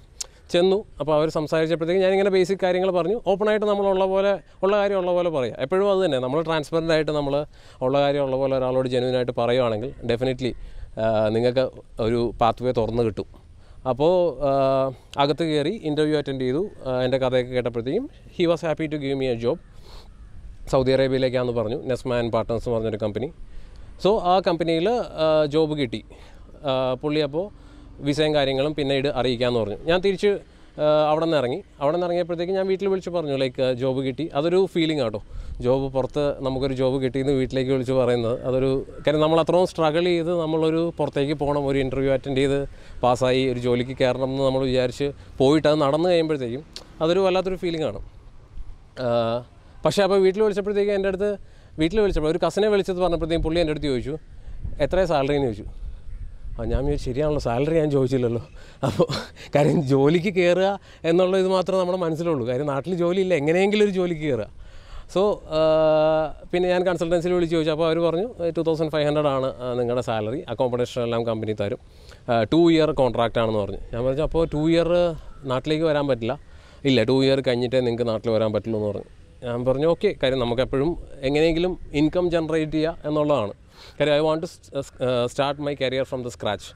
ചെന്നു അപ്പോൾ അവർ സംസാരിച്ചപ്പോഴത്തേക്കും ഞാനിങ്ങനെ ബേസിക് കാര്യങ്ങൾ പറഞ്ഞു ഓപ്പണായിട്ട് നമ്മളുള്ള പോലെ ഉള്ള കാര്യം ഉള്ള പോലെ പറയുക എപ്പോഴും അത് തന്നെ നമ്മൾ ട്രാൻസ്പെറൻ്റ് ആയിട്ട് നമ്മൾ ഉള്ള കാര്യം ഉള്ള പോലെ ഒരാളോട് ജെനുവിനായിട്ട് പറയുവാണെങ്കിൽ ഡെഫിനറ്റ്ലി നിങ്ങൾക്ക് ഒരു പാത്ത് വേ തുറന്ന് കിട്ടും അപ്പോൾ അകത്ത് കയറി ഇൻ്റർവ്യൂ അറ്റൻഡ് ചെയ്തു ആ, എൻ്റെ കഥയൊക്കെ കേട്ടപ്പോഴത്തേക്കും he was happy to give me a job Saudi അറേബ്യയിലേക്കാണെന്ന് പറഞ്ഞു നെസ്മാൻ പാർട്ട്നേഴ്സ് എന്ന് പറഞ്ഞൊരു കമ്പനി സോ ആ കമ്പനിയിൽ ജോബ് കിട്ടി ആ, പുള്ളി അപ്പോൾ വിസയും കാര്യങ്ങളും പിന്നീട് അറിയിക്കാമെന്ന് പറഞ്ഞു ഞാൻ തിരിച്ച് ആ, അവിടെ നിന്ന് ഇറങ്ങി അവിടെ നിന്ന് ഇറങ്ങിയപ്പോഴത്തേക്ക് ഞാൻ വീട്ടിൽ വിളിച്ച് പറഞ്ഞു ലൈക്ക് ജോബ് കിട്ടി അതൊരു ഫീലിംഗ് ആട്ടോ ജോബ് പുറത്ത് നമുക്കൊരു ജോബ് കിട്ടിയെന്ന് വീട്ടിലേക്ക് വിളിച്ച് പറയുന്നത് അതൊരു കാര്യം നമ്മൾ അത്രയും സ്ട്രഗിൾ ചെയ്ത് നമ്മളൊരു പുറത്തേക്ക് പോകണം ഒരു ഇൻ്റർവ്യൂ അറ്റൻഡ് ചെയ്ത് പാസ്സായി ഒരു ജോലിക്ക് കയറണം എന്ന് നമ്മൾ വിചാരിച്ച് പോയിട്ട് അത് നടന്നു കഴിയുമ്പോഴത്തേക്കും അതൊരു വല്ലാത്തൊരു ഫീലിംഗ് ആണ് ആഹ് പക്ഷേ അപ്പോൾ വീട്ടിൽ വിളിച്ചപ്പോഴത്തേക്ക് എൻ്റെ അടുത്ത് വീട്ടിൽ വിളിച്ചപ്പോൾ ഒരു കസിനെ വിളിച്ചത് പറഞ്ഞപ്പോഴത്തേക്കും പുള്ളി എൻ്റെ അടുത്ത് ചോദിച്ചു എത്രയാണ് സാലറി എന്ന് ചോദിച്ചു ആ ഞാൻ വിചാരിച്ചു ശരിയാണല്ലോ സാലറി ഞാൻ ചോദിച്ചില്ലല്ലോ അപ്പോൾ കാര്യം ജോലിക്ക് കയറുക എന്നുള്ള ഇത് മാത്രമേ നമ്മുടെ മനസ്സിലുള്ളൂ കാര്യം നാട്ടിൽ ജോലിയില്ല എങ്ങനെയെങ്കിലും ഒരു ജോലിക്ക് കയറുക സോ പിന്നെ ഞാൻ കൺസൾട്ടൻസിൽ വിളിച്ച് ചോദിച്ചു അപ്പോൾ അവർ പറഞ്ഞു ടു തൗസൻഡ് ഫൈവ് ഹൺഡ്രഡ് ആണ് ആ, നിങ്ങളുടെ സാലറി അക്കോമഡേഷൻ എല്ലാം കമ്പനി തരും ടു ഇയർ കോൺട്രാക്റ്റ് ആണെന്ന് പറഞ്ഞു ഞാൻ പറഞ്ഞു അപ്പോൾ ടു ഇയർ നാട്ടിലേക്ക് വരാൻ പറ്റില്ല ഇല്ല ടു ഇയർ കഴിഞ്ഞിട്ടേ നിങ്ങൾക്ക് നാട്ടിൽ വരാൻ പറ്റുള്ളൂ എന്ന് പറഞ്ഞു ഞാൻ പറഞ്ഞു ഓക്കെ കാര്യം നമുക്ക് എപ്പോഴും എങ്ങനെയെങ്കിലും ഇൻകം ജനറേറ്റ് ചെയ്യുക എന്നുള്ളതാണ് കാര്യം I want to start my career from the scratch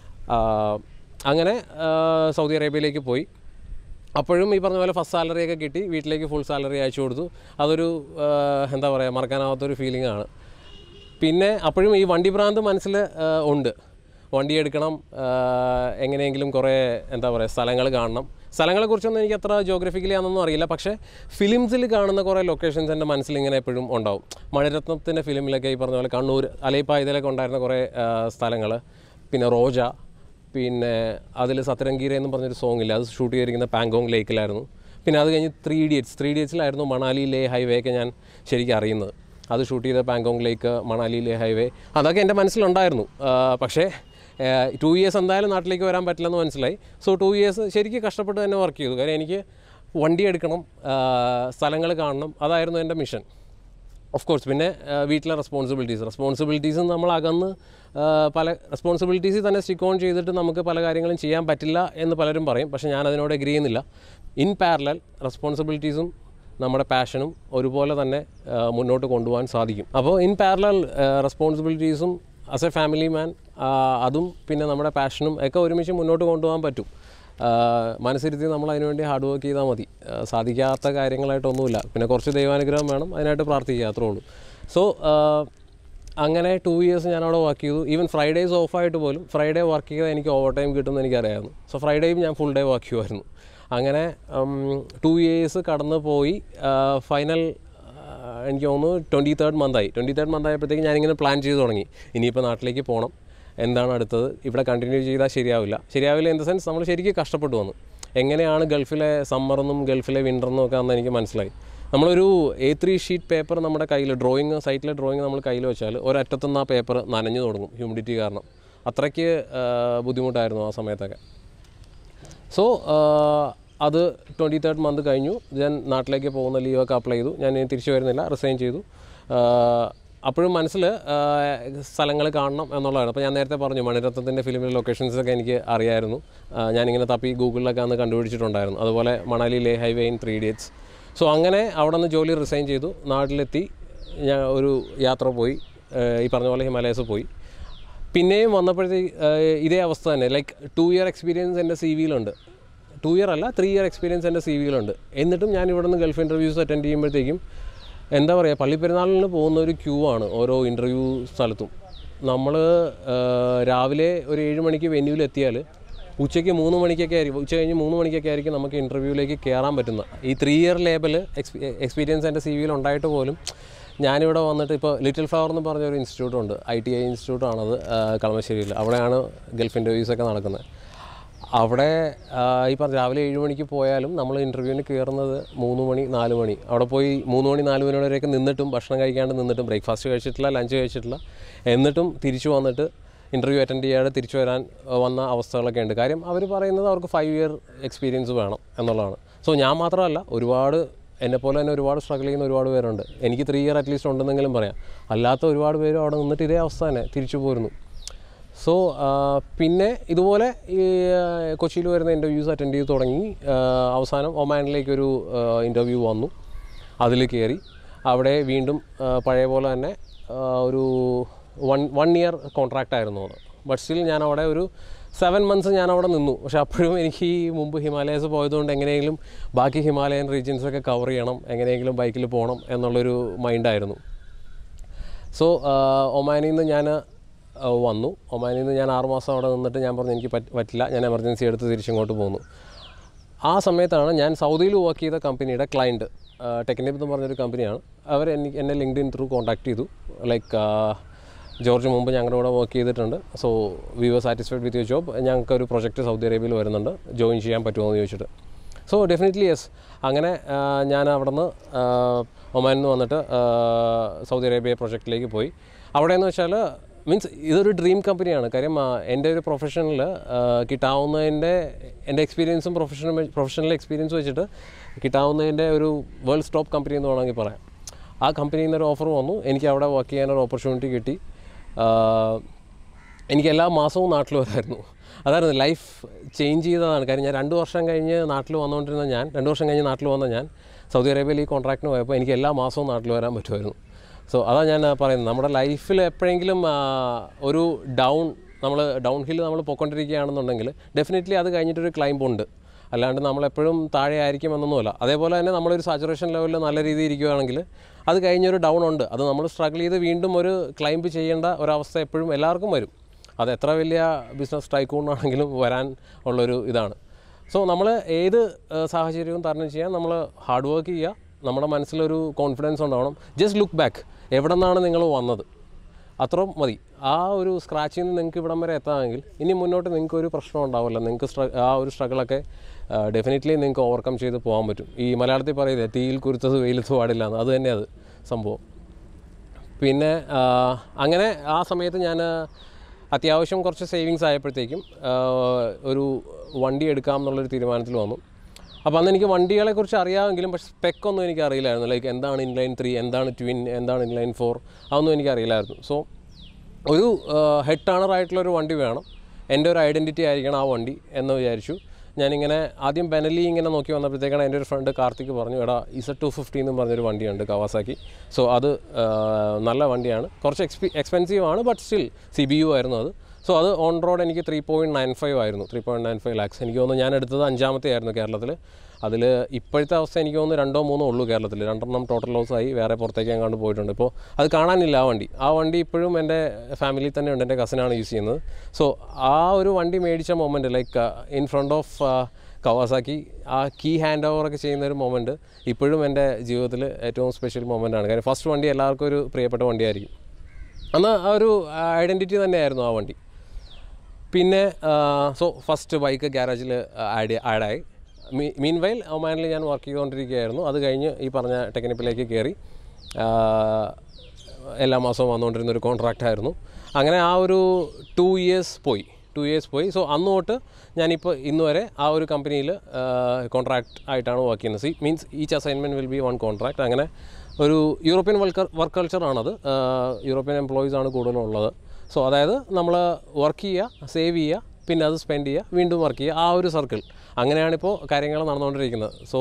അങ്ങനെ ആ, സൗദി അറേബ്യയിലേക്ക് പോയി അപ്പോഴും ഈ പറഞ്ഞ പോലെ ഫസ്റ്റ് സാലറി ഒക്കെ കിട്ടി വീട്ടിലേക്ക് ഫുൾ സാലറി അയച്ചു കൊടുത്തു അതൊരു ആ, എന്താ പറയുക മറക്കാനാവാത്തൊരു ഫീലിംഗ് ആണ് പിന്നെ അപ്പോഴും ഈ വണ്ടി ഭ്രാന്ത് മനസ്സിൽ ഉണ്ട് വണ്ടി എടുക്കണം ആ, എങ്ങനെയെങ്കിലും കുറേ എന്താ പറയുക സ്ഥലങ്ങൾ കാണണം സ്ഥലങ്ങളെക്കുറിച്ചൊന്നും എനിക്ക് അത്ര ജോഗ്രഫിക്കലി ആണെന്നൊന്നും അറിയില്ല പക്ഷേ ഫിലിംസിൽ കാണുന്ന കുറേ ലൊക്കേഷൻസ് എൻ്റെ മനസ്സിൽ ഇങ്ങനെ എപ്പോഴും ഉണ്ടാവും മണിരത്നത്തിൻ്റെ ഫിലിമിലൊക്കെ ഈ പറഞ്ഞ പോലെ കണ്ണൂർ അലൈപ്പ ഇതിലൊക്കെ ഉണ്ടായിരുന്ന കുറേ സ്ഥലങ്ങൾ പിന്നെ റോജ പിന്നെ അതിൽ സത്തരംഗീര എന്ന് പറഞ്ഞൊരു സോങ് ഇല്ല അത് ഷൂട്ട് ചെയ്തിരിക്കുന്ന പാങ്കോങ് ലേക്കിലായിരുന്നു പിന്നെ അത് കഴിഞ്ഞ് ത്രീ ഇഡിയറ്റ്സ് ത്രീ ഇഡിയറ്റ്സിലായിരുന്നു മണാലി ലേ ഹൈവേ ഒക്കെ ഞാൻ ശരിക്കും അറിയുന്നത് അത് ഷൂട്ട് ചെയ്ത പാങ്കോങ് ലേക്ക് മണാലി ലേ ഹൈവേ അതൊക്കെ എൻ്റെ മനസ്സിലുണ്ടായിരുന്നു ആ, പക്ഷേ ടു ഇയേഴ്സ് എന്തായാലും നാട്ടിലേക്ക് വരാൻ പറ്റില്ലെന്ന് മനസ്സിലായി സോ ടു ഇയേഴ്സ് ശരിക്കും കഷ്ടപ്പെട്ട് തന്നെ വർക്ക് ചെയ്തു കാര്യം എനിക്ക് വണ്ടി എടുക്കണം സ്ഥലങ്ങൾ കാണണം അതായിരുന്നു എൻ്റെ മിഷൻ ഓഫ് കോഴ്സ് പിന്നെ ആ, വീട്ടിലെ റെസ്പോൺസിബിലിറ്റീസ് റെസ്പോൺസിബിലിറ്റീസ് നമ്മൾ അകന്ന് ആ, പല റെസ്പോൺസിബിലിറ്റീസിൽ തന്നെ സ്റ്റിക്ക് ഓൺ ചെയ്തിട്ട് നമുക്ക് പല കാര്യങ്ങളും ചെയ്യാൻ പറ്റില്ല എന്ന് പലരും പറയും പക്ഷേ ഞാൻ അതിനോട് എഗ്രി ചെയ്യുന്നില്ല ഇൻ പാരലൽ റെസ്പോൺസിബിലിറ്റീസും നമ്മുടെ പാഷനും ഒരുപോലെ തന്നെ ആ, മുന്നോട്ട് കൊണ്ടുപോകാൻ സാധിക്കും അപ്പോൾ ഇൻ പാരലൽ റെസ്പോൺസിബിലിറ്റീസും ആസ് എ ഫാമിലി മാൻ അതും പിന്നെ നമ്മുടെ പാഷനും ഒക്കെ ഒരുമിച്ച് മുന്നോട്ട് കൊണ്ടുപോകാൻ പറ്റും ആഹ് മനസ്സിരുത്തി നമ്മൾ അതിനുവേണ്ടി ഹാർഡ് വർക്ക് ചെയ്താൽ മതി ആഹ് സാധിക്കാത്ത കാര്യങ്ങളായിട്ടൊന്നുമില്ല പിന്നെ കുറച്ച് ദൈവാനുഗ്രഹം വേണം അതിനായിട്ട് പ്രാർത്ഥിക്കുക അത്രേ ഉള്ളൂ സോ അങ്ങനെ ടു ഇയേഴ്സ് ഞാൻ അവിടെ വർക്ക് ചെയ്തു ഈവൻ ഫ്രൈഡേസ് ഓഫായിട്ട് പോലും ഫ്രൈഡേ വർക്ക് ചെയ്താൽ എനിക്ക് ഓവർ ടൈം കിട്ടുമെന്ന് എനിക്കറിയാമായിരുന്നു സോ ഫ്രൈഡേയും ഞാൻ ഫുൾ ഡേ വർക്ക് ചെയ്യുമായിരുന്നു അങ്ങനെ ടു ഇയേഴ്സ് കടന്നു പോയി ഫൈനൽ എനിക്ക് തോന്നുന്നു ട്വൻറ്റി തേർഡ് മന്തായി ട്വൻറ്റി തേർഡ് മന്ത് ആയപ്പോഴത്തേക്ക് ഞാനിങ്ങനെ പ്ലാൻ ചെയ്ത് തുടങ്ങി ഇനിയിപ്പോൾ നാട്ടിലേക്ക് പോകണം എന്താണ് അടുത്തത് ഇവിടെ കണ്ടിന്യൂ ചെയ്താൽ ശരിയാവില്ല ശരിയാവില്ല ഇൻ ദ സെൻസ് നമ്മൾ ശരിക്കും കഷ്ടപ്പെട്ടു വന്നു എങ്ങനെയാണ് ഗൾഫിലെ സമ്മറെന്നും ഗൾഫിലെ വിൻ്ററെന്നും ഒക്കെ അന്ന് എനിക്ക് മനസ്സിലായി നമ്മളൊരു എ ത്രീ ഷീറ്റ് പേപ്പർ നമ്മുടെ കയ്യിൽ ഡ്രോയിങ് സൈറ്റിലെ ഡ്രോയിങ് നമ്മൾ കയ്യിൽ വെച്ചാൽ ഒരറ്റത്തുനിന്ന് ആ പേപ്പർ നനഞ്ഞു തുടങ്ങും ഹ്യൂമിഡിറ്റി കാരണം അത്രയ്ക്ക് ആ, ബുദ്ധിമുട്ടായിരുന്നു ആ സമയത്തൊക്കെ സോ അത് ട്വൻറ്റി തേർഡ് മന്ത് കഴിഞ്ഞു ഞാൻ നാട്ടിലേക്ക് പോകുന്ന ലീവൊക്കെ അപ്ലൈ ചെയ്തു ഞാൻ ഇനി തിരിച്ചു വരുന്നില്ല റിസൈൻ ചെയ്തു ആഹ് അപ്പോഴും മനസ്സിൽ സ്ഥലങ്ങൾ കാണണം എന്നുള്ളതാണ് അപ്പോൾ ഞാൻ നേരത്തെ പറഞ്ഞു മണിരത്നത്തിൻ്റെ ഫിലിമിലെ ലൊക്കേഷൻസൊക്കെ എനിക്ക് അറിയായിരുന്നു ആഹ് ഞാനിങ്ങനെ തപ്പി ഗൂഗിളിലൊക്കെ അന്ന് കണ്ടുപിടിച്ചിട്ടുണ്ടായിരുന്നു അതുപോലെ Manali Leh highway in three dates so അങ്ങനെ അവിടെ നിന്ന് ജോലി റിസൈൻ ചെയ്തു നാട്ടിലെത്തി ഞാൻ ഒരു യാത്ര പോയി ആഹ് ഈ പറഞ്ഞ പോലെ ഹിമാലയസ് പോയി പിന്നെയും വന്നപ്പോഴത്തേക്ക് ഇതേ അവസ്ഥ തന്നെ ലൈക്ക് ടു ഇയർ എക്സ്പീരിയൻസ് എൻ്റെ സി വിയിലുണ്ട് ടു ഇയർ അല്ല ത്രീ ഇയർ എക്സ്പീരിയൻസ് എൻ്റെ സി വിയിലുണ്ട് എന്നിട്ടും ഞാൻ ഇവിടെ നിന്ന് ഗൾഫ് ഇൻ്റർവ്യൂസ് അറ്റൻഡ് ചെയ്യുമ്പോഴത്തേക്കും എന്താ പറയുക പള്ളിപ്പെരുന്നാളിന് പോകുന്ന ഒരു ക്യൂ ആണ് ഓരോ ഇൻ്റർവ്യൂ സ്ഥലത്തും നമ്മൾ രാവിലെ ഒരു ഏഴ് മണിക്ക് വെന്യൂവിൽ എത്തിയാൽ ഉച്ചയ്ക്ക് മൂന്ന് മണിക്കൊക്കെ ആയിരിക്കും ഉച്ച കഴിഞ്ഞ് മൂന്ന് മണിക്കൊക്കെ ആയിരിക്കും നമുക്ക് ഇൻ്റർവ്യൂവിലേക്ക് കയറാൻ പറ്റുന്നത് ഈ ത്രീ ഇയർ ലേബൽ എക്സ്പീരിയൻസ് എൻ്റെ സി വിയിൽ ഉണ്ടായിട്ട് പോലും ഞാനിവിടെ വന്നിട്ട് ഇപ്പോൾ ലിറ്റിൽ ഫ്ലവർ എന്ന് പറഞ്ഞ ഒരു ഇൻസ്റ്റിറ്റ്യൂട്ട് ഉണ്ട് ഐ ടി ഐ ഇൻസ്റ്റിറ്റ്യൂട്ട് ആണത് ആ, കളമശ്ശേരിയിൽ അവിടെയാണ് ഗൾഫ് ഇൻ്റർവ്യൂസൊക്കെ നടക്കുന്നത് അവിടെ ആ, ഈ പറഞ്ഞ രാവിലെ ഏഴ് മണിക്ക് പോയാലും നമ്മൾ ഇൻ്റർവ്യൂവിന് കയറുന്നത് മൂന്ന് മണി നാല് മണി അവിടെ പോയി മൂന്ന് മണി നാല് മണി വരെയൊക്കെ നിന്നിട്ടും ഭക്ഷണം കഴിക്കാണ്ട് നിന്നിട്ടും ബ്രേക്ക്ഫാസ്റ്റ് കഴിച്ചിട്ടില്ല ലഞ്ച് കഴിച്ചിട്ടില്ല എന്നിട്ടും തിരിച്ചു വന്നിട്ട് ഇൻ്റർവ്യൂ അറ്റൻഡ് ചെയ്യാതെ തിരിച്ചു വരാൻ ആ, വന്ന അവസ്ഥകളൊക്കെ ഉണ്ട് കാര്യം അവർ പറയുന്നത് അവർക്ക് ഫൈവ് ഇയർ എക്സ്പീരിയൻസ് വേണം എന്നുള്ളതാണ് സോ ഞാൻ മാത്രമല്ല ഒരുപാട് എന്നെപ്പോലെ തന്നെ ഒരുപാട് സ്ട്രഗിൾ ചെയ്യുന്ന ഒരുപാട് പേരുണ്ട് എനിക്ക് ത്രീ ഇയർ അറ്റ്ലീസ്റ്റ് ഉണ്ടെന്നെങ്കിലും പറയാം അല്ലാത്ത ഒരുപാട് പേരും അവിടെ നിന്നിട്ട് ഇതേ അവസ്ഥ തന്നെ തിരിച്ചു പോരുന്നു സോ പിന്നെ ഇതുപോലെ ഈ ആ, കൊച്ചിയിൽ വരുന്ന ഇൻ്റർവ്യൂസ് അറ്റൻഡ് ചെയ്ത് തുടങ്ങി ആ, അവസാനം ഒമാനിലേക്കൊരു ഇൻ്റർവ്യൂ വന്നു അതിൽ കയറി അവിടെ വീണ്ടും ആ, പഴയ പോലെ തന്നെ ആ, ഒരു വൺ വൺ ഇയർ കോൺട്രാക്റ്റ് ആയിരുന്നു അത് ബട്ട് സ്റ്റിൽ ഞാൻ അവിടെ ഒരു സെവൻ മന്ത്സ് ഞാൻ അവിടെ നിന്നു പക്ഷെ അപ്പോഴും എനിക്ക് ഈ മുമ്പ് ഹിമാലയസ് പോയതുകൊണ്ട് എങ്ങനെയെങ്കിലും ബാക്കി ഹിമാലയൻ റീജിയൻസൊക്കെ കവർ ചെയ്യണം എങ്ങനെയെങ്കിലും ബൈക്കിൽ പോകണം എന്നുള്ളൊരു മൈൻഡായിരുന്നു സോ ഒമാനിൽ നിന്ന് ഞാൻ വന്നു ഒമാനിൽ നിന്ന് ഞാൻ ആറുമാസം അവിടെ നിന്നിട്ട് ഞാൻ പറഞ്ഞു എനിക്ക് പറ്റ- പറ്റില്ല ഞാൻ എമർജൻസി എടുത്ത് തിരിച്ചിങ്ങോട്ട് പോന്നു ആ സമയത്താണ് ഞാൻ സൗദിയിൽ വർക്ക് ചെയ്ത കമ്പനിയുടെ ക്ലയൻറ്റ് ടെക്നിപ്പ് എന്ന് പറഞ്ഞൊരു കമ്പനിയാണ് അവർ എനിക്ക് എന്നെ ലിങ്ക്ഡിൻ ത്രൂ കോൺടാക്ട് ചെയ്തു ലൈക്ക് ജോർജ് മുമ്പ് ഞങ്ങളുടെ കൂടെ വർക്ക് ചെയ്തിട്ടുണ്ട് so we were satisfied with you job ഞങ്ങൾക്ക് ഒരു പ്രൊജക്റ്റ് സൗദി അറേബ്യയിൽ വരുന്നുണ്ട് ജോയിൻ ചെയ്യാൻ പറ്റുമോ എന്ന് ചോദിച്ചിട്ട് സോ ഡെഫിനറ്റ്ലി യെസ് അങ്ങനെ ആ, ഞാൻ അവിടെ നിന്ന് ഒമാനിൽ നിന്ന് വന്നിട്ട് ആ, സൗദി അറേബ്യ പ്രൊജക്റ്റിലേക്ക് പോയി അവിടെ എന്ന് വെച്ചാൽ മീൻസ് ഇതൊരു ഡ്രീം കമ്പനിയാണ് കാര്യം ആ, എൻ്റെ ഒരു പ്രൊഫഷനിൽ കിട്ടാവുന്നതിൻ്റെ എൻ്റെ എക്സ്പീരിയൻസും പ്രൊഫഷണൽ പ്രൊഫഷണൽ എക്സ്പീരിയൻസ് വെച്ചിട്ട് കിട്ടാവുന്നതിൻ്റെ ഒരു വേൾഡ് സ്റ്റോപ്പ് കമ്പനി എന്ന് വേണമെങ്കിൽ പറയാം ആ കമ്പനിയിൽ നിന്ന് ഒരു ഓഫർ വന്നു എനിക്ക് അവിടെ വർക്ക് ചെയ്യാനൊരു ഓപ്പർച്യൂണിറ്റി കിട്ടി ആ, എനിക്ക് എല്ലാ മാസവും നാട്ടിൽ വരായിരുന്നു അതായിരുന്നു ലൈഫ് ചേഞ്ച് ചെയ്തതാണ് കാര്യം ഞാൻ രണ്ട് വർഷം കഴിഞ്ഞ് നാട്ടിൽ വന്നുകൊണ്ടിരുന്ന ഞാൻ രണ്ട് വർഷം കഴിഞ്ഞ് നാട്ടിൽ വന്ന ഞാൻ സൗദി അറേബ്യയിൽ ഈ കോൺട്രാക്റ്റിന് പോയപ്പോൾ എനിക്ക് എല്ലാ മാസവും നാട്ടിൽ വരാൻ പറ്റുമായിരുന്നു സോ അതാണ് ഞാൻ പറയുന്നത് നമ്മുടെ ലൈഫിൽ എപ്പോഴെങ്കിലും ആ, ഒരു ഡൗൺ നമ്മൾ ഡൗൺ ഹിൽ നമ്മൾ പോയിക്കൊണ്ടിരിക്കുകയാണെന്നുണ്ടെങ്കിൽ ഡെഫിനറ്റ്ലി അത് കഴിഞ്ഞിട്ടൊരു ക്ലൈംബ് ഉണ്ട് അല്ലാണ്ട് നമ്മളെപ്പോഴും താഴെ ആയിരിക്കും എന്നൊന്നുമല്ല അതേപോലെ തന്നെ നമ്മളൊരു സാച്ചുറേഷൻ ലെവലിൽ നല്ല രീതിയിൽ ഇരിക്കുകയാണെങ്കിൽ അത് കഴിഞ്ഞൊരു ഡൗൺ ഉണ്ട് അത് നമ്മൾ സ്ട്രഗിൾ ചെയ്ത് വീണ്ടും ഒരു ക്ലൈംബ് ചെയ്യേണ്ട ഒരവസ്ഥ എപ്പോഴും എല്ലാവർക്കും വരും അത് എത്ര വലിയ ബിസിനസ് ടൈക്കൂണാണെങ്കിലും വരാൻ ഉള്ളൊരു ഇതാണ് സോ നമ്മൾ ഏത് ഏഹ്, സാഹചര്യവും തരണം ചെയ്യാൻ നമ്മൾ ഹാർഡ് വർക്ക് ചെയ്യുക നമ്മുടെ മനസ്സിലൊരു കോൺഫിഡൻസ് ഉണ്ടാവണം ജസ്റ്റ് ലുക്ക് ബാക്ക് എവിടെ നിന്നാണ് നിങ്ങൾ വന്നത് അത്രയും മതി ആ ഒരു സ്ക്രാച്ചിൽ നിന്ന് നിങ്ങൾക്ക് ഇവിടം വരെ എത്താമെങ്കിൽ ഇനി മുന്നോട്ട് നിങ്ങൾക്ക് ഒരു പ്രശ്നം ഉണ്ടാവില്ല നിങ്ങൾക്ക് സ്ട്ര ആ ഒരു സ്ട്രഗിളൊക്കെ ഡെഫിനറ്റ്ലി നിങ്ങൾക്ക് ഓവർകം ചെയ്ത് പോകാൻ പറ്റും ഈ മലയാളത്തിൽ പറയില്ലേ തീയിൽ കുരുത്തത് വെയിലത്ത് പാടില്ല എന്ന് അത് തന്നെ അത് സംഭവം പിന്നെ ആ, അങ്ങനെ ആ സമയത്ത് ഞാൻ അത്യാവശ്യം കുറച്ച് സേവിങ്സ് ആയപ്പോഴത്തേക്കും ആ, ഒരു വണ്ടി എടുക്കാം എന്നുള്ളൊരു തീരുമാനത്തിൽ വന്നു അപ്പോൾ അന്ന് എനിക്ക് വണ്ടികളെക്കുറിച്ച് അറിയാമെങ്കിലും പക്ഷേ സ്പെക്കൊന്നും എനിക്ക് അറിയില്ലായിരുന്നു ലൈക്ക് എന്താണ് ഇൻലൈൻ ത്രീ എന്താണ് ട്വിൻ എന്താണ് ഇൻലൈൻ ഫോർ അതൊന്നും എനിക്ക് അറിയില്ലായിരുന്നു സോ ഒരു ഹെഡ് ടേണർ ആയിട്ടുള്ള ഒരു വണ്ടി വേണം എൻ്റെ ഒരു ഐഡൻറ്റിറ്റി ആയിരിക്കണം ആ വണ്ടി എന്ന് വിചാരിച്ചു ഞാനിങ്ങനെ ആദ്യം ബെനലി ഇങ്ങനെ നോക്കി വന്നപ്പോഴത്തേക്കാണ് എൻ്റെ ഒരു ഫ്രണ്ട് കാർത്തിക് പറഞ്ഞു എടാ ഇസ ടു ഫിഫ്റ്റി എന്നും പറഞ്ഞൊരു വണ്ടിയുണ്ട് കവാസാക്കി സോ അത് ആ, നല്ല വണ്ടിയാണ് കുറച്ച് എക്സ്പി എക്സ്പെൻസീവ് ആണ് but still C B U ആയിരുന്നു അത് സോ അത് ഓൺ റോഡ് എനിക്ക് ത്രീ പോയിൻറ്റ് നയൻ ഫൈവ് ആയിരുന്നു three point nine five lakhs എനിക്ക് തോന്നുന്നു ഞാൻ എടുത്തത് അഞ്ചാമത്തെ ആയിരുന്നു കേരളത്തിൽ അതിൽ ഇപ്പോഴത്തെ അവസ്ഥ എനിക്ക് തോന്നുന്നു രണ്ടോ മൂന്നോ ഉള്ളൂ കേരളത്തിൽ രണ്ടെണ്ണം ടോട്ടൽ ലോസ് ആയി വേറെ പുറത്തേക്ക് എങ്ങാണ്ട് പോയിട്ടുണ്ട് ഇപ്പോൾ അത് കാണാനില്ല ആ വണ്ടി ആ വണ്ടി ഇപ്പോഴും എൻ്റെ ഫാമിലി തന്നെ ഉണ്ട് എൻ്റെ കസിനാണ് യൂസ് ചെയ്യുന്നത് സോ ആ ഒരു വണ്ടി മേടിച്ച moment like in front of Kawasaki ആ കീ ഹാൻഡ് ഓവറൊക്കെ ചെയ്യുന്ന ഒരു മൊമെൻറ്റ് ഇപ്പോഴും എൻ്റെ ജീവിതത്തിൽ ഏറ്റവും സ്പെഷ്യൽ മൊമെൻ്റ് ആണ് കാര്യം ഫസ്റ്റ് വണ്ടി എല്ലാവർക്കും ഒരു പ്രിയപ്പെട്ട വണ്ടിയായിരിക്കും അന്ന് ആ ഒരു ഐഡൻറ്റിറ്റി തന്നെയായിരുന്നു ആ വണ്ടി പിന്നെ സോ ഫസ്റ്റ് ബൈക്ക് ഗ്യാരേജിൽ ആഡ് ആഡായി മീൻ വൈൽ ഒമാനിൽ ഞാൻ വർക്ക് ചെയ്തുകൊണ്ടിരിക്കുകയായിരുന്നു അത് കഴിഞ്ഞ് ഈ പറഞ്ഞ ടെക്നിപ്പിലേക്ക് കയറി ആ, എല്ലാ മാസവും വന്നുകൊണ്ടിരുന്ന ഒരു കോൺട്രാക്റ്റ് ആയിരുന്നു അങ്ങനെ ആ ഒരു ടു ഇയേഴ്സ് പോയി ടു ഇയേഴ്സ് പോയി സോ അന്ന് തൊട്ട് ഞാനിപ്പോൾ ഇന്ന് വരെ ആ ഒരു കമ്പനിയിൽ കോൺട്രാക്ട് ആയിട്ടാണ് വർക്ക് ചെയ്യുന്നത് see means each assignment will be one contract അങ്ങനെ ഒരു യൂറോപ്യൻ വർക്ക് വർക്ക് കൾച്ചറാണത് യൂറോപ്യൻ എംപ്ലോയീസ് ആണ് കൂടുതലും ഉള്ളത് സോ അതായത് നമ്മൾ വർക്ക് ചെയ്യുക സേവ് ചെയ്യുക പിന്നെ അത് സ്പെൻഡ് ചെയ്യുക വീണ്ടും വർക്ക് ചെയ്യുക ആ ഒരു സർക്കിൾ അങ്ങനെയാണിപ്പോൾ കാര്യങ്ങൾ നടന്നുകൊണ്ടിരിക്കുന്നത് സോ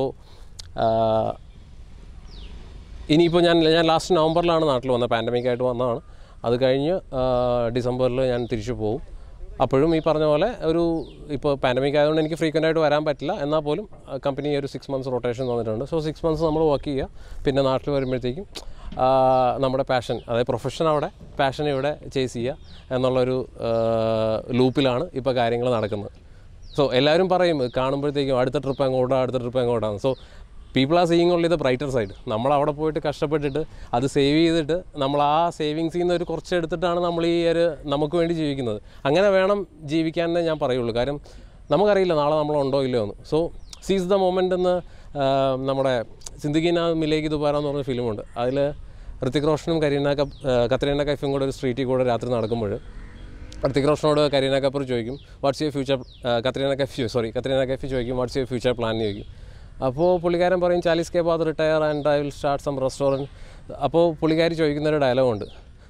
ഇനിയിപ്പോൾ ഞാൻ ഞാൻ ലാസ്റ്റ് നവംബറിലാണ് നാട്ടിൽ വന്നത് പാൻഡമിക് ആയിട്ട് വന്നതാണ് അത് കഴിഞ്ഞ് ഡിസംബറിൽ ഞാൻ തിരിച്ചു പോകും അപ്പോഴും ഈ പറഞ്ഞ പോലെ ഒരു ഇപ്പോൾ പാൻഡമിക് ആയതുകൊണ്ട് എനിക്ക് ഫ്രീക്വൻ്റ് ആയിട്ട് വരാൻ പറ്റില്ല എന്നാൽ പോലും കമ്പനി ഒരു സിക്സ് മന്ത്സ് റൊട്ടേഷൻ തന്നിട്ടുണ്ട് സോ സിക്സ് മന്ത്സ് നമ്മൾ വർക്ക് ചെയ്യുക പിന്നെ നാട്ടിൽ വരുമ്പോഴത്തേക്കും ആ, നമ്മുടെ പാഷൻ അതായത് പ്രൊഫഷൻ അവിടെ പാഷൻ ഇവിടെ ചേസ് ചെയ്യുക എന്നുള്ളൊരു ലൂപ്പിലാണ് ഇപ്പോൾ കാര്യങ്ങൾ നടക്കുന്നത് സോ എല്ലാവരും പറയും കാണുമ്പോഴത്തേക്കും അടുത്ത ട്രിപ്പ് എങ്ങോട്ടാ അടുത്ത ട്രിപ്പ് എങ്ങോട്ടാണ് so people are seeing only the brighter side നമ്മൾ അവിടെ പോയിട്ട് കഷ്ടപ്പെട്ടിട്ട് അത് സേവ് ചെയ്തിട്ട് നമ്മൾ ആ സേവിങ്സിൽ നിന്ന് ഒരു കുറച്ച് എടുത്തിട്ടാണ് നമ്മൾ ഈ ഒരു നമുക്ക് വേണ്ടി ജീവിക്കുന്നത് അങ്ങനെ വേണം ജീവിക്കാനേ ഞാൻ പറയുള്ളൂ കാര്യം നമുക്കറിയില്ല നാളെ നമ്മളുണ്ടോ ഇല്ലയോ എന്ന് സോ സീസ് ദ മൊമെൻ്റ് എന്ന് ആ, നമ്മുടെ സിന്ദിഗീന മിലേക്ക് ദുബാര എന്ന് പറഞ്ഞ ഫിലിമുണ്ട് അതിൽ ഋത്തിക് റോഷനും കരീന കപ് ആ, കത്രീന കൈഫും കൂടെ ഒരു സ്ട്രീറ്റിൽ കൂടെ രാത്രി നടക്കുമ്പോൾ ഋത്തിക് റോഷനോട് കരീന കപൂർ ചോദിക്കും what's your future Katrina Kaif sorry Katrina Kaif ചോദിക്കും വാട്ട്സ് യുവർ ഫ്യൂച്ചർ പ്ലാൻ എന്ന് ചോദിക്കും അപ്പോൾ പുള്ളിക്കാരൻ പറയും ചാലീസ് കെ ബാദ് retire and I will start some restaurant അപ്പോൾ പുള്ളിക്കാരി ചോദിക്കുന്ന ഒരു ഡയലോഗുണ്ട്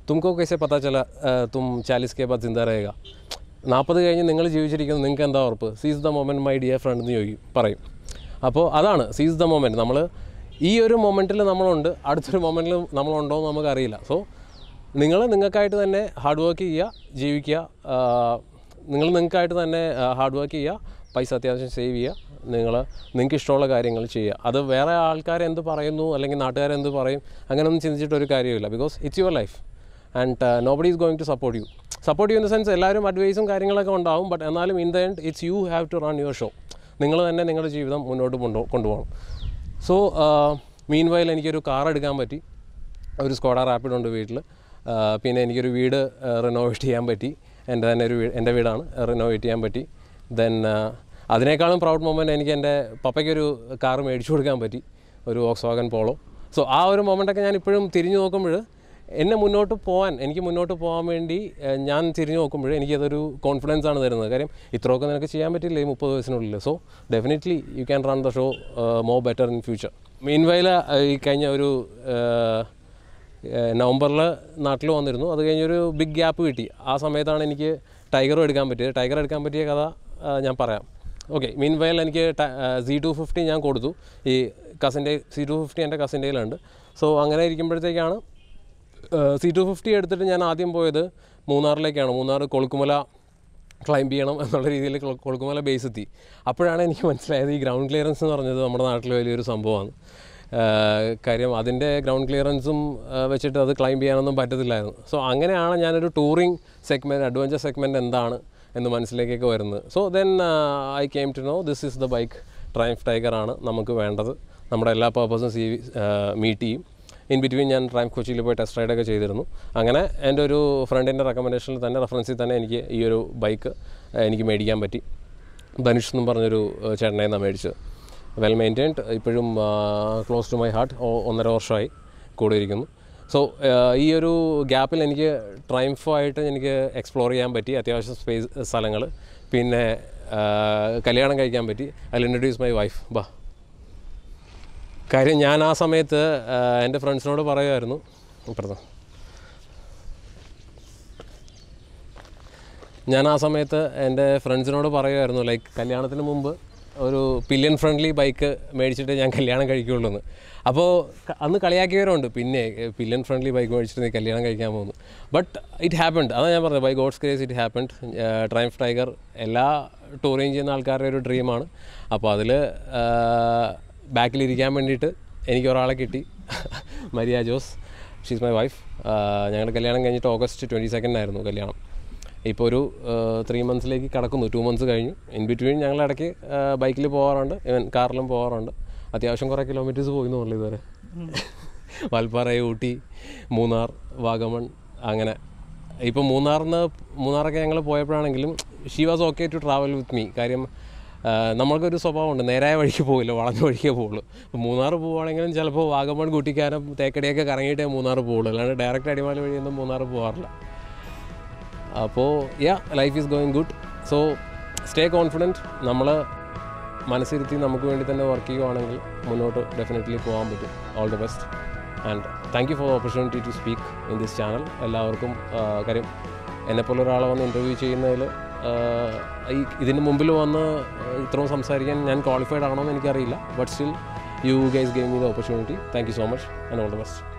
തുമക്കോ कैसे पता चला अ, तुम चालीस के बाद जिंदा रहेगा നാൽപ്പത് കഴിഞ്ഞ് നിങ്ങൾ ജീവിച്ചിരിക്കുന്നത് നിങ്ങൾക്ക് എന്താ ഉറപ്പ് seize the moment my dear friend എന്ന് ചോദിക്കും പറയും അപ്പോൾ അതാണ് സീസ് ദ മൊമെൻറ്റ് നമ്മൾ ഈ ഒരു മൊമെൻറ്റിൽ നമ്മളുണ്ട് അടുത്തൊരു മൊമെൻറ്റിൽ നമ്മളുണ്ടോ എന്ന് നമുക്കറിയില്ല സോ നിങ്ങൾ നിങ്ങൾക്കായിട്ട് തന്നെ ഹാർഡ് വർക്ക് ചെയ്യുക ജീവിക്കുക ആ, നിങ്ങൾ നിങ്ങൾക്കായിട്ട് തന്നെ ഹാർഡ് വർക്ക് ചെയ്യുക പൈസ അത്യാവശ്യം സേവ് ചെയ്യുക നിങ്ങൾ നിങ്ങൾക്ക് ഇഷ്ടമുള്ള കാര്യങ്ങൾ ചെയ്യുക അത് വേറെ ആൾക്കാർ എന്ത് പറയുന്നു അല്ലെങ്കിൽ നാട്ടുകാരെന്ത് പറയും അങ്ങനെയൊന്നും ചിന്തിച്ചിട്ട് ഒരു കാര്യമില്ല because it's your life and no buddy is going to support you support you in the sense എല്ലാവരും അഡ്വൈസും കാര്യങ്ങളൊക്കെ ഉണ്ടാവും ബട്ട് എന്നാലും in the end it's you have to run your show നിങ്ങൾ തന്നെ നിങ്ങളുടെ ജീവിതം മുന്നോട്ട് കൊണ്ടു കൊണ്ടുപോകണം സോ മീൻ വയൽ എനിക്കൊരു കാർ എടുക്കാൻ പറ്റി ഒരു സ്കോഡ റാപ്പിഡ് ഉണ്ട് വീട്ടിൽ പിന്നെ എനിക്കൊരു വീട് റിനോവേറ്റ് ചെയ്യാൻ പറ്റി എൻ്റെ തന്നെ ഒരു വീട് എൻ്റെ വീടാണ് റിനോവേറ്റ് ചെയ്യാൻ പറ്റി ദെൻ അതിനേക്കാളും പ്രൗഡ് മൊമെൻറ്റ് എനിക്ക് എൻ്റെ പപ്പയ്ക്കൊരു കാർ മേടിച്ചു കൊടുക്കാൻ പറ്റി ഒരു ഓക്സ് വാഗൻ പോളോ സോ ആ ഒരു മൊമെൻ്റൊക്കെ ഞാൻ ഇപ്പോഴും തിരിഞ്ഞു നോക്കുമ്പോൾ എന്നെ മുന്നോട്ട് പോകാൻ എനിക്ക് മുന്നോട്ട് പോകാൻ വേണ്ടി ഏഹ്, ഞാൻ തിരിഞ്ഞു നോക്കുമ്പോൾ എനിക്കതൊരു കോൺഫിഡൻസ് ആണ് തരുന്നത് കാര്യം ഇത്രയൊക്കെ നിനക്ക് ചെയ്യാൻ പറ്റില്ല ഈ മുപ്പത് വയസ്സിനുള്ളിൽ so definitely you can run the show more better in future mean while ഈ കഴിഞ്ഞ ഒരു നവംബറിൽ നാട്ടിൽ വന്നിരുന്നു അത് കഴിഞ്ഞൊരു ബിഗ് ഗ്യാപ്പ് കിട്ടി ആ സമയത്താണ് എനിക്ക് ടൈഗറും എടുക്കാൻ പറ്റിയത് ടൈഗർ എടുക്കാൻ പറ്റിയ കഥ ആ, ഞാൻ പറയാം ഓക്കെ മീൻ വയൽ എനിക്ക് സി ടു ഫിഫ്റ്റി ഞാൻ കൊടുത്തു ഈ കസിൻ്റെ സി ടു ഫിഫ്റ്റി എൻ്റെ കസിൻ്റെ കയ്യിലുണ്ട് സോ അങ്ങനെ ഇരിക്കുമ്പോഴത്തേക്കാണ് സി ടു ഫിഫ്റ്റി എടുത്തിട്ട് ഞാൻ ആദ്യം പോയത് മൂന്നാറിലേക്കാണ് മൂന്നാർ കൊളുക്കുമല ക്ലൈംബ് ചെയ്യണം എന്നുള്ള രീതിയിൽ കൊ- കൊളുക്കുമല ബേസ് എത്തി അപ്പോഴാണ് എനിക്ക് മനസ്സിലായത് ഈ ഗ്രൗണ്ട് ക്ലിയറൻസ് എന്ന് പറഞ്ഞത് നമ്മുടെ നാട്ടിൽ വലിയൊരു സംഭവമാണ് ആഹ് കാര്യം അതിൻ്റെ ഗ്രൗണ്ട് ക്ലിയറൻസും ആഹ് വെച്ചിട്ട് അത് ക്ലൈംബ് ചെയ്യാനൊന്നും പറ്റത്തില്ലായിരുന്നു സോ അങ്ങനെയാണ് ഞാനൊരു ടൂറിങ് സെഗ്മെൻറ്റ് അഡ്വഞ്ചർ സെഗ്മെൻറ്റ് എന്താണ് എന്ന് മനസ്സിലേക്കൊക്കെ വരുന്നത് so then I came to know this is the bike Triumph Tiger ആണ് നമുക്ക് വേണ്ടത് നമ്മുടെ എല്ലാ പർപ്പസും സി മീറ്റ് ചെയ്യും ഇൻ ബിറ്റ്വീൻ ഞാൻ ട്രൈം കൊച്ചിയിൽ പോയി ടെസ്റ്റ് റൈഡൊക്കെ ചെയ്തിരുന്നു അങ്ങനെ എൻ്റെ ഒരു ഫ്രണ്ടിൻ്റെ റെക്കമെൻഡേഷനിൽ തന്നെ റെഫറൻസിൽ തന്നെ എനിക്ക് ഈ ഒരു ബൈക്ക് എനിക്ക് മേടിക്കാൻ പറ്റി ധനുഷ് എന്നും പറഞ്ഞൊരു ഏഹ്, ചേട്ടനെ നിന്നാണ് മേടിച്ചത് വെൽ മെയിൻറ്റൈൻഡ് ഇപ്പോഴും ക്ലോസ് ടു മൈ ഹാർട്ട് ഒന്നര വർഷമായി കൂടെ ഇരിക്കുന്നു സോ ഈ ഒരു ഗ്യാപ്പിൽ എനിക്ക് ട്രൈംഫായിട്ട് എനിക്ക് എക്സ്പ്ലോർ ചെയ്യാൻ പറ്റി അത്യാവശ്യം സ്പേസ് സ്ഥലങ്ങൾ പിന്നെ ആ, കല്യാണം കഴിക്കാൻ പറ്റി അതിൽ ഇൻട്രൊഡ്യൂസ് മൈ വൈഫ് ബാ കാര്യം ഞാൻ ആ സമയത്ത് ആ, എൻ്റെ ഫ്രണ്ട്സിനോട് പറയുമായിരുന്നു ഇപ്പുറത്ത് ഞാൻ ആ സമയത്ത് എൻ്റെ ഫ്രണ്ട്സിനോട് പറയുമായിരുന്നു ലൈക്ക് കല്യാണത്തിന് മുമ്പ് ഒരു പില്യൻ ഫ്രണ്ട്ലി ബൈക്ക് മേടിച്ചിട്ട് ഞാൻ കല്യാണം കഴിക്കുകയുള്ളൂ എന്ന് അപ്പോൾ ക- അന്ന് കളിയാക്കിയവരുണ്ട് പിന്നെ പില്യൻ ഫ്രണ്ട്ലി ബൈക്ക് മേടിച്ചിട്ട് നീ കല്യാണം കഴിക്കാൻ പോകുന്നു ബട്ട് ഇറ്റ് ഹാപ്പൻഡ് അതാണ് ഞാൻ പറഞ്ഞത് by God's grace it happened Triumph Tiger എല്ലാ ടൂറിങ് ചെയ്യുന്ന ആൾക്കാരുടെ ഒരു ഡ്രീമാണ് അപ്പോൾ അതിൽ ബാക്കിലിരിക്കാൻ വേണ്ടിയിട്ട് എനിക്ക് ഒരാളെ കിട്ടി Maria Jose she's my wife ഞങ്ങളുടെ കല്യാണം കഴിഞ്ഞിട്ട് ഓഗസ്റ്റ് ട്വൻറ്റി സെക്കൻഡ് ആയിരുന്നു കല്യാണം ഇപ്പോൾ ഒരു ത്രീ മന്ത്സിലേക്ക് കടക്കുന്നു ടു മന്ത്സ് കഴിഞ്ഞു ഇൻ ബിറ്റ്വീൻ ഞങ്ങൾ ഇടയ്ക്ക് ബൈക്കിൽ പോകാറുണ്ട് ഇവൻ കാറിലും പോകാറുണ്ട് അത്യാവശ്യം കുറേ കിലോമീറ്റേഴ്സ് പോയി എന്ന് പറഞ്ഞു ഇതുവരെ വാൽപ്പാറ ഊട്ടി മൂന്നാർ വാഗമൺ അങ്ങനെ ഇപ്പോൾ മൂന്നാറിന് മൂന്നാറൊക്കെ ഞങ്ങൾ പോയപ്പോഴാണെങ്കിലും she was okay to travel with me കാര്യം ആ, നമ്മൾക്കൊരു സ്വഭാവമുണ്ട് നേരായ വഴിക്ക് പോകില്ല വളഞ്ഞ വഴിക്കേ പോകുള്ളൂ ഇപ്പോൾ മൂന്നാർ പോവുകയാണെങ്കിലും ചിലപ്പോൾ വാഗമൺ കുട്ടിക്കാനം തേക്കടിയൊക്കെ കറങ്ങിയിട്ടേ മൂന്നാർ പോകുള്ളൂ അല്ലാണ്ട് ഡയറക്റ്റ് അടിമാലി വഴിയൊന്നും മൂന്നാർ പോകാറില്ല അപ്പോൾ yeah life is going good so stay confident നമ്മൾ മനസ്സിരുത്തി നമുക്ക് വേണ്ടി തന്നെ വർക്ക് ചെയ്യുവാണെങ്കിൽ മുന്നോട്ട് ഡെഫിനറ്റ്ലി പോകാൻ പറ്റും all the best and thank you for opportunity to speak in this channel എല്ലാവർക്കും ആ, കാര്യം എന്നെപ്പോലെ ഒരാളെ വന്ന് ഇൻ്റർവ്യൂ ചെയ്യുന്നതിൽ ഈ ഇതിന് മുമ്പിൽ വന്ന് ഇത്രയും സംസാരിക്കാൻ ഞാൻ ക്വാളിഫൈഡ് ആണോ എന്ന് എനിക്കറിയില്ല but still you guys gave the opportunity thank you so much and all the best